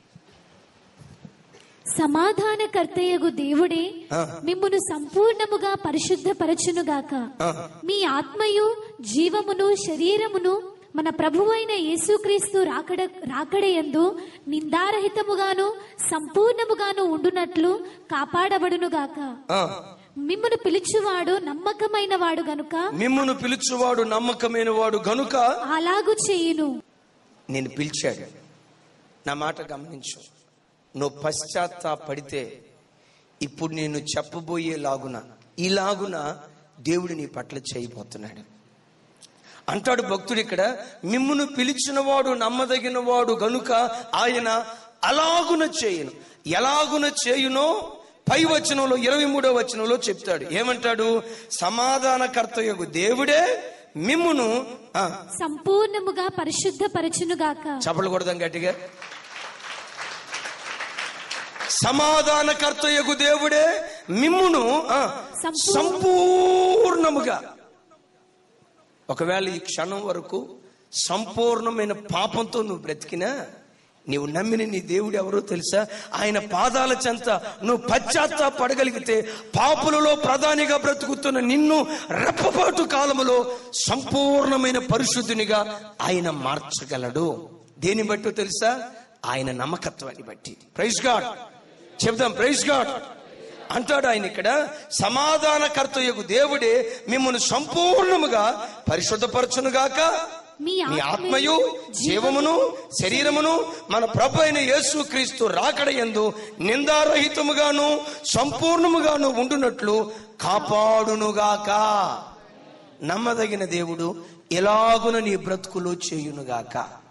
సమాధానకర్తయగు దేవుడే ఆ. మిమ్మును సంపూర్ణముగా పరిశుద్ధపరచునుగాక ఆ. మీ ఆత్మయు జీవమును శరీరమును మన ప్రభువైన యేసుక్రీస్తు రాకడ రాకడయందు నిందారహితముగాను సంపూర్ణముగాను ఉండునట్లు కాపాడబడునుగాక ఆ, మిమ్మను పిలుచువాడు నమ్మకమైన వాడు గనుక మిమ్మును పిలుచువాడు నమ్మకమైన వాడు గనుక అలాగు చేయును నేను పిలిచాడు నా మాట గమనించు నువ్వు పశ్చాత్తాపడితే ఇప్పుడు నేను చెప్పబోయేలాగున ఇలాగున దేవుడు నీ పట్ల చేయబోతున్నాడు అంటాడు భక్తుడు ఇక్కడ మిమ్మును పిలిచిన వాడు నమ్మదగిన వాడు గనుక ఆయన అలాగున చేయును ఎలాగున చేయునో పై వచనంలో ఇరవై మూడో వచనంలో చెప్తాడు ఏమంటాడు సమాధానకర్త యొక్క దేవుడే మిమ్మును ఆ, సంపూర్ణముగా పరిశుద్ధపరచునుగాక చప్పలు కొడదాం గట్టిగా సమాధానకర్తయగు దేవుడే మిమ్మును ఆ, సంపూ- సంపూర్ణముగా ఒకవేళ ఈ క్షణం వరకు సంపూర్ణమైన పాపంతో నువ్వు బ్రతికినా నీవు నమ్మిన నీ దేవుడు ఎవరో తెలుసా ఆయన పాదాల చెంత నువ్వు పశ్చాత్తాపడగలిగితే పాపులలో ప్రధానిగా బ్రతుకుతున్న నిన్ను రెప్పపాటు కాలములో సంపూర్ణమైన పరిశుద్ధునిగా ఆయన మార్చగలడు దేని బట్టో తెలుసా ఆయన నమ్మకత్వాన్ని బట్టి ప్రైజ్ గాడ్ చెప్దాం ప్రైజ్ గాడ్ అంటాడు ఆయన ఇక్కడ సమాధానకర్తయగు దేవుడే మిమ్మల్ని సంపూర్ణముగా పరిశుద్ధపరచునుగాక మీ మీ ఆత్మయు జీవమును శరీరమును మన ప్రభు అయిన యేసు క్రీస్తు రాకడ యందు నిందారహితముగాను సంపూర్ణముగాను ఉండునట్లు కాపాడునుగాక నమ్మదగిన దేవుడు ఎలాగున నీ బ్రతుకులో చేయునుగాక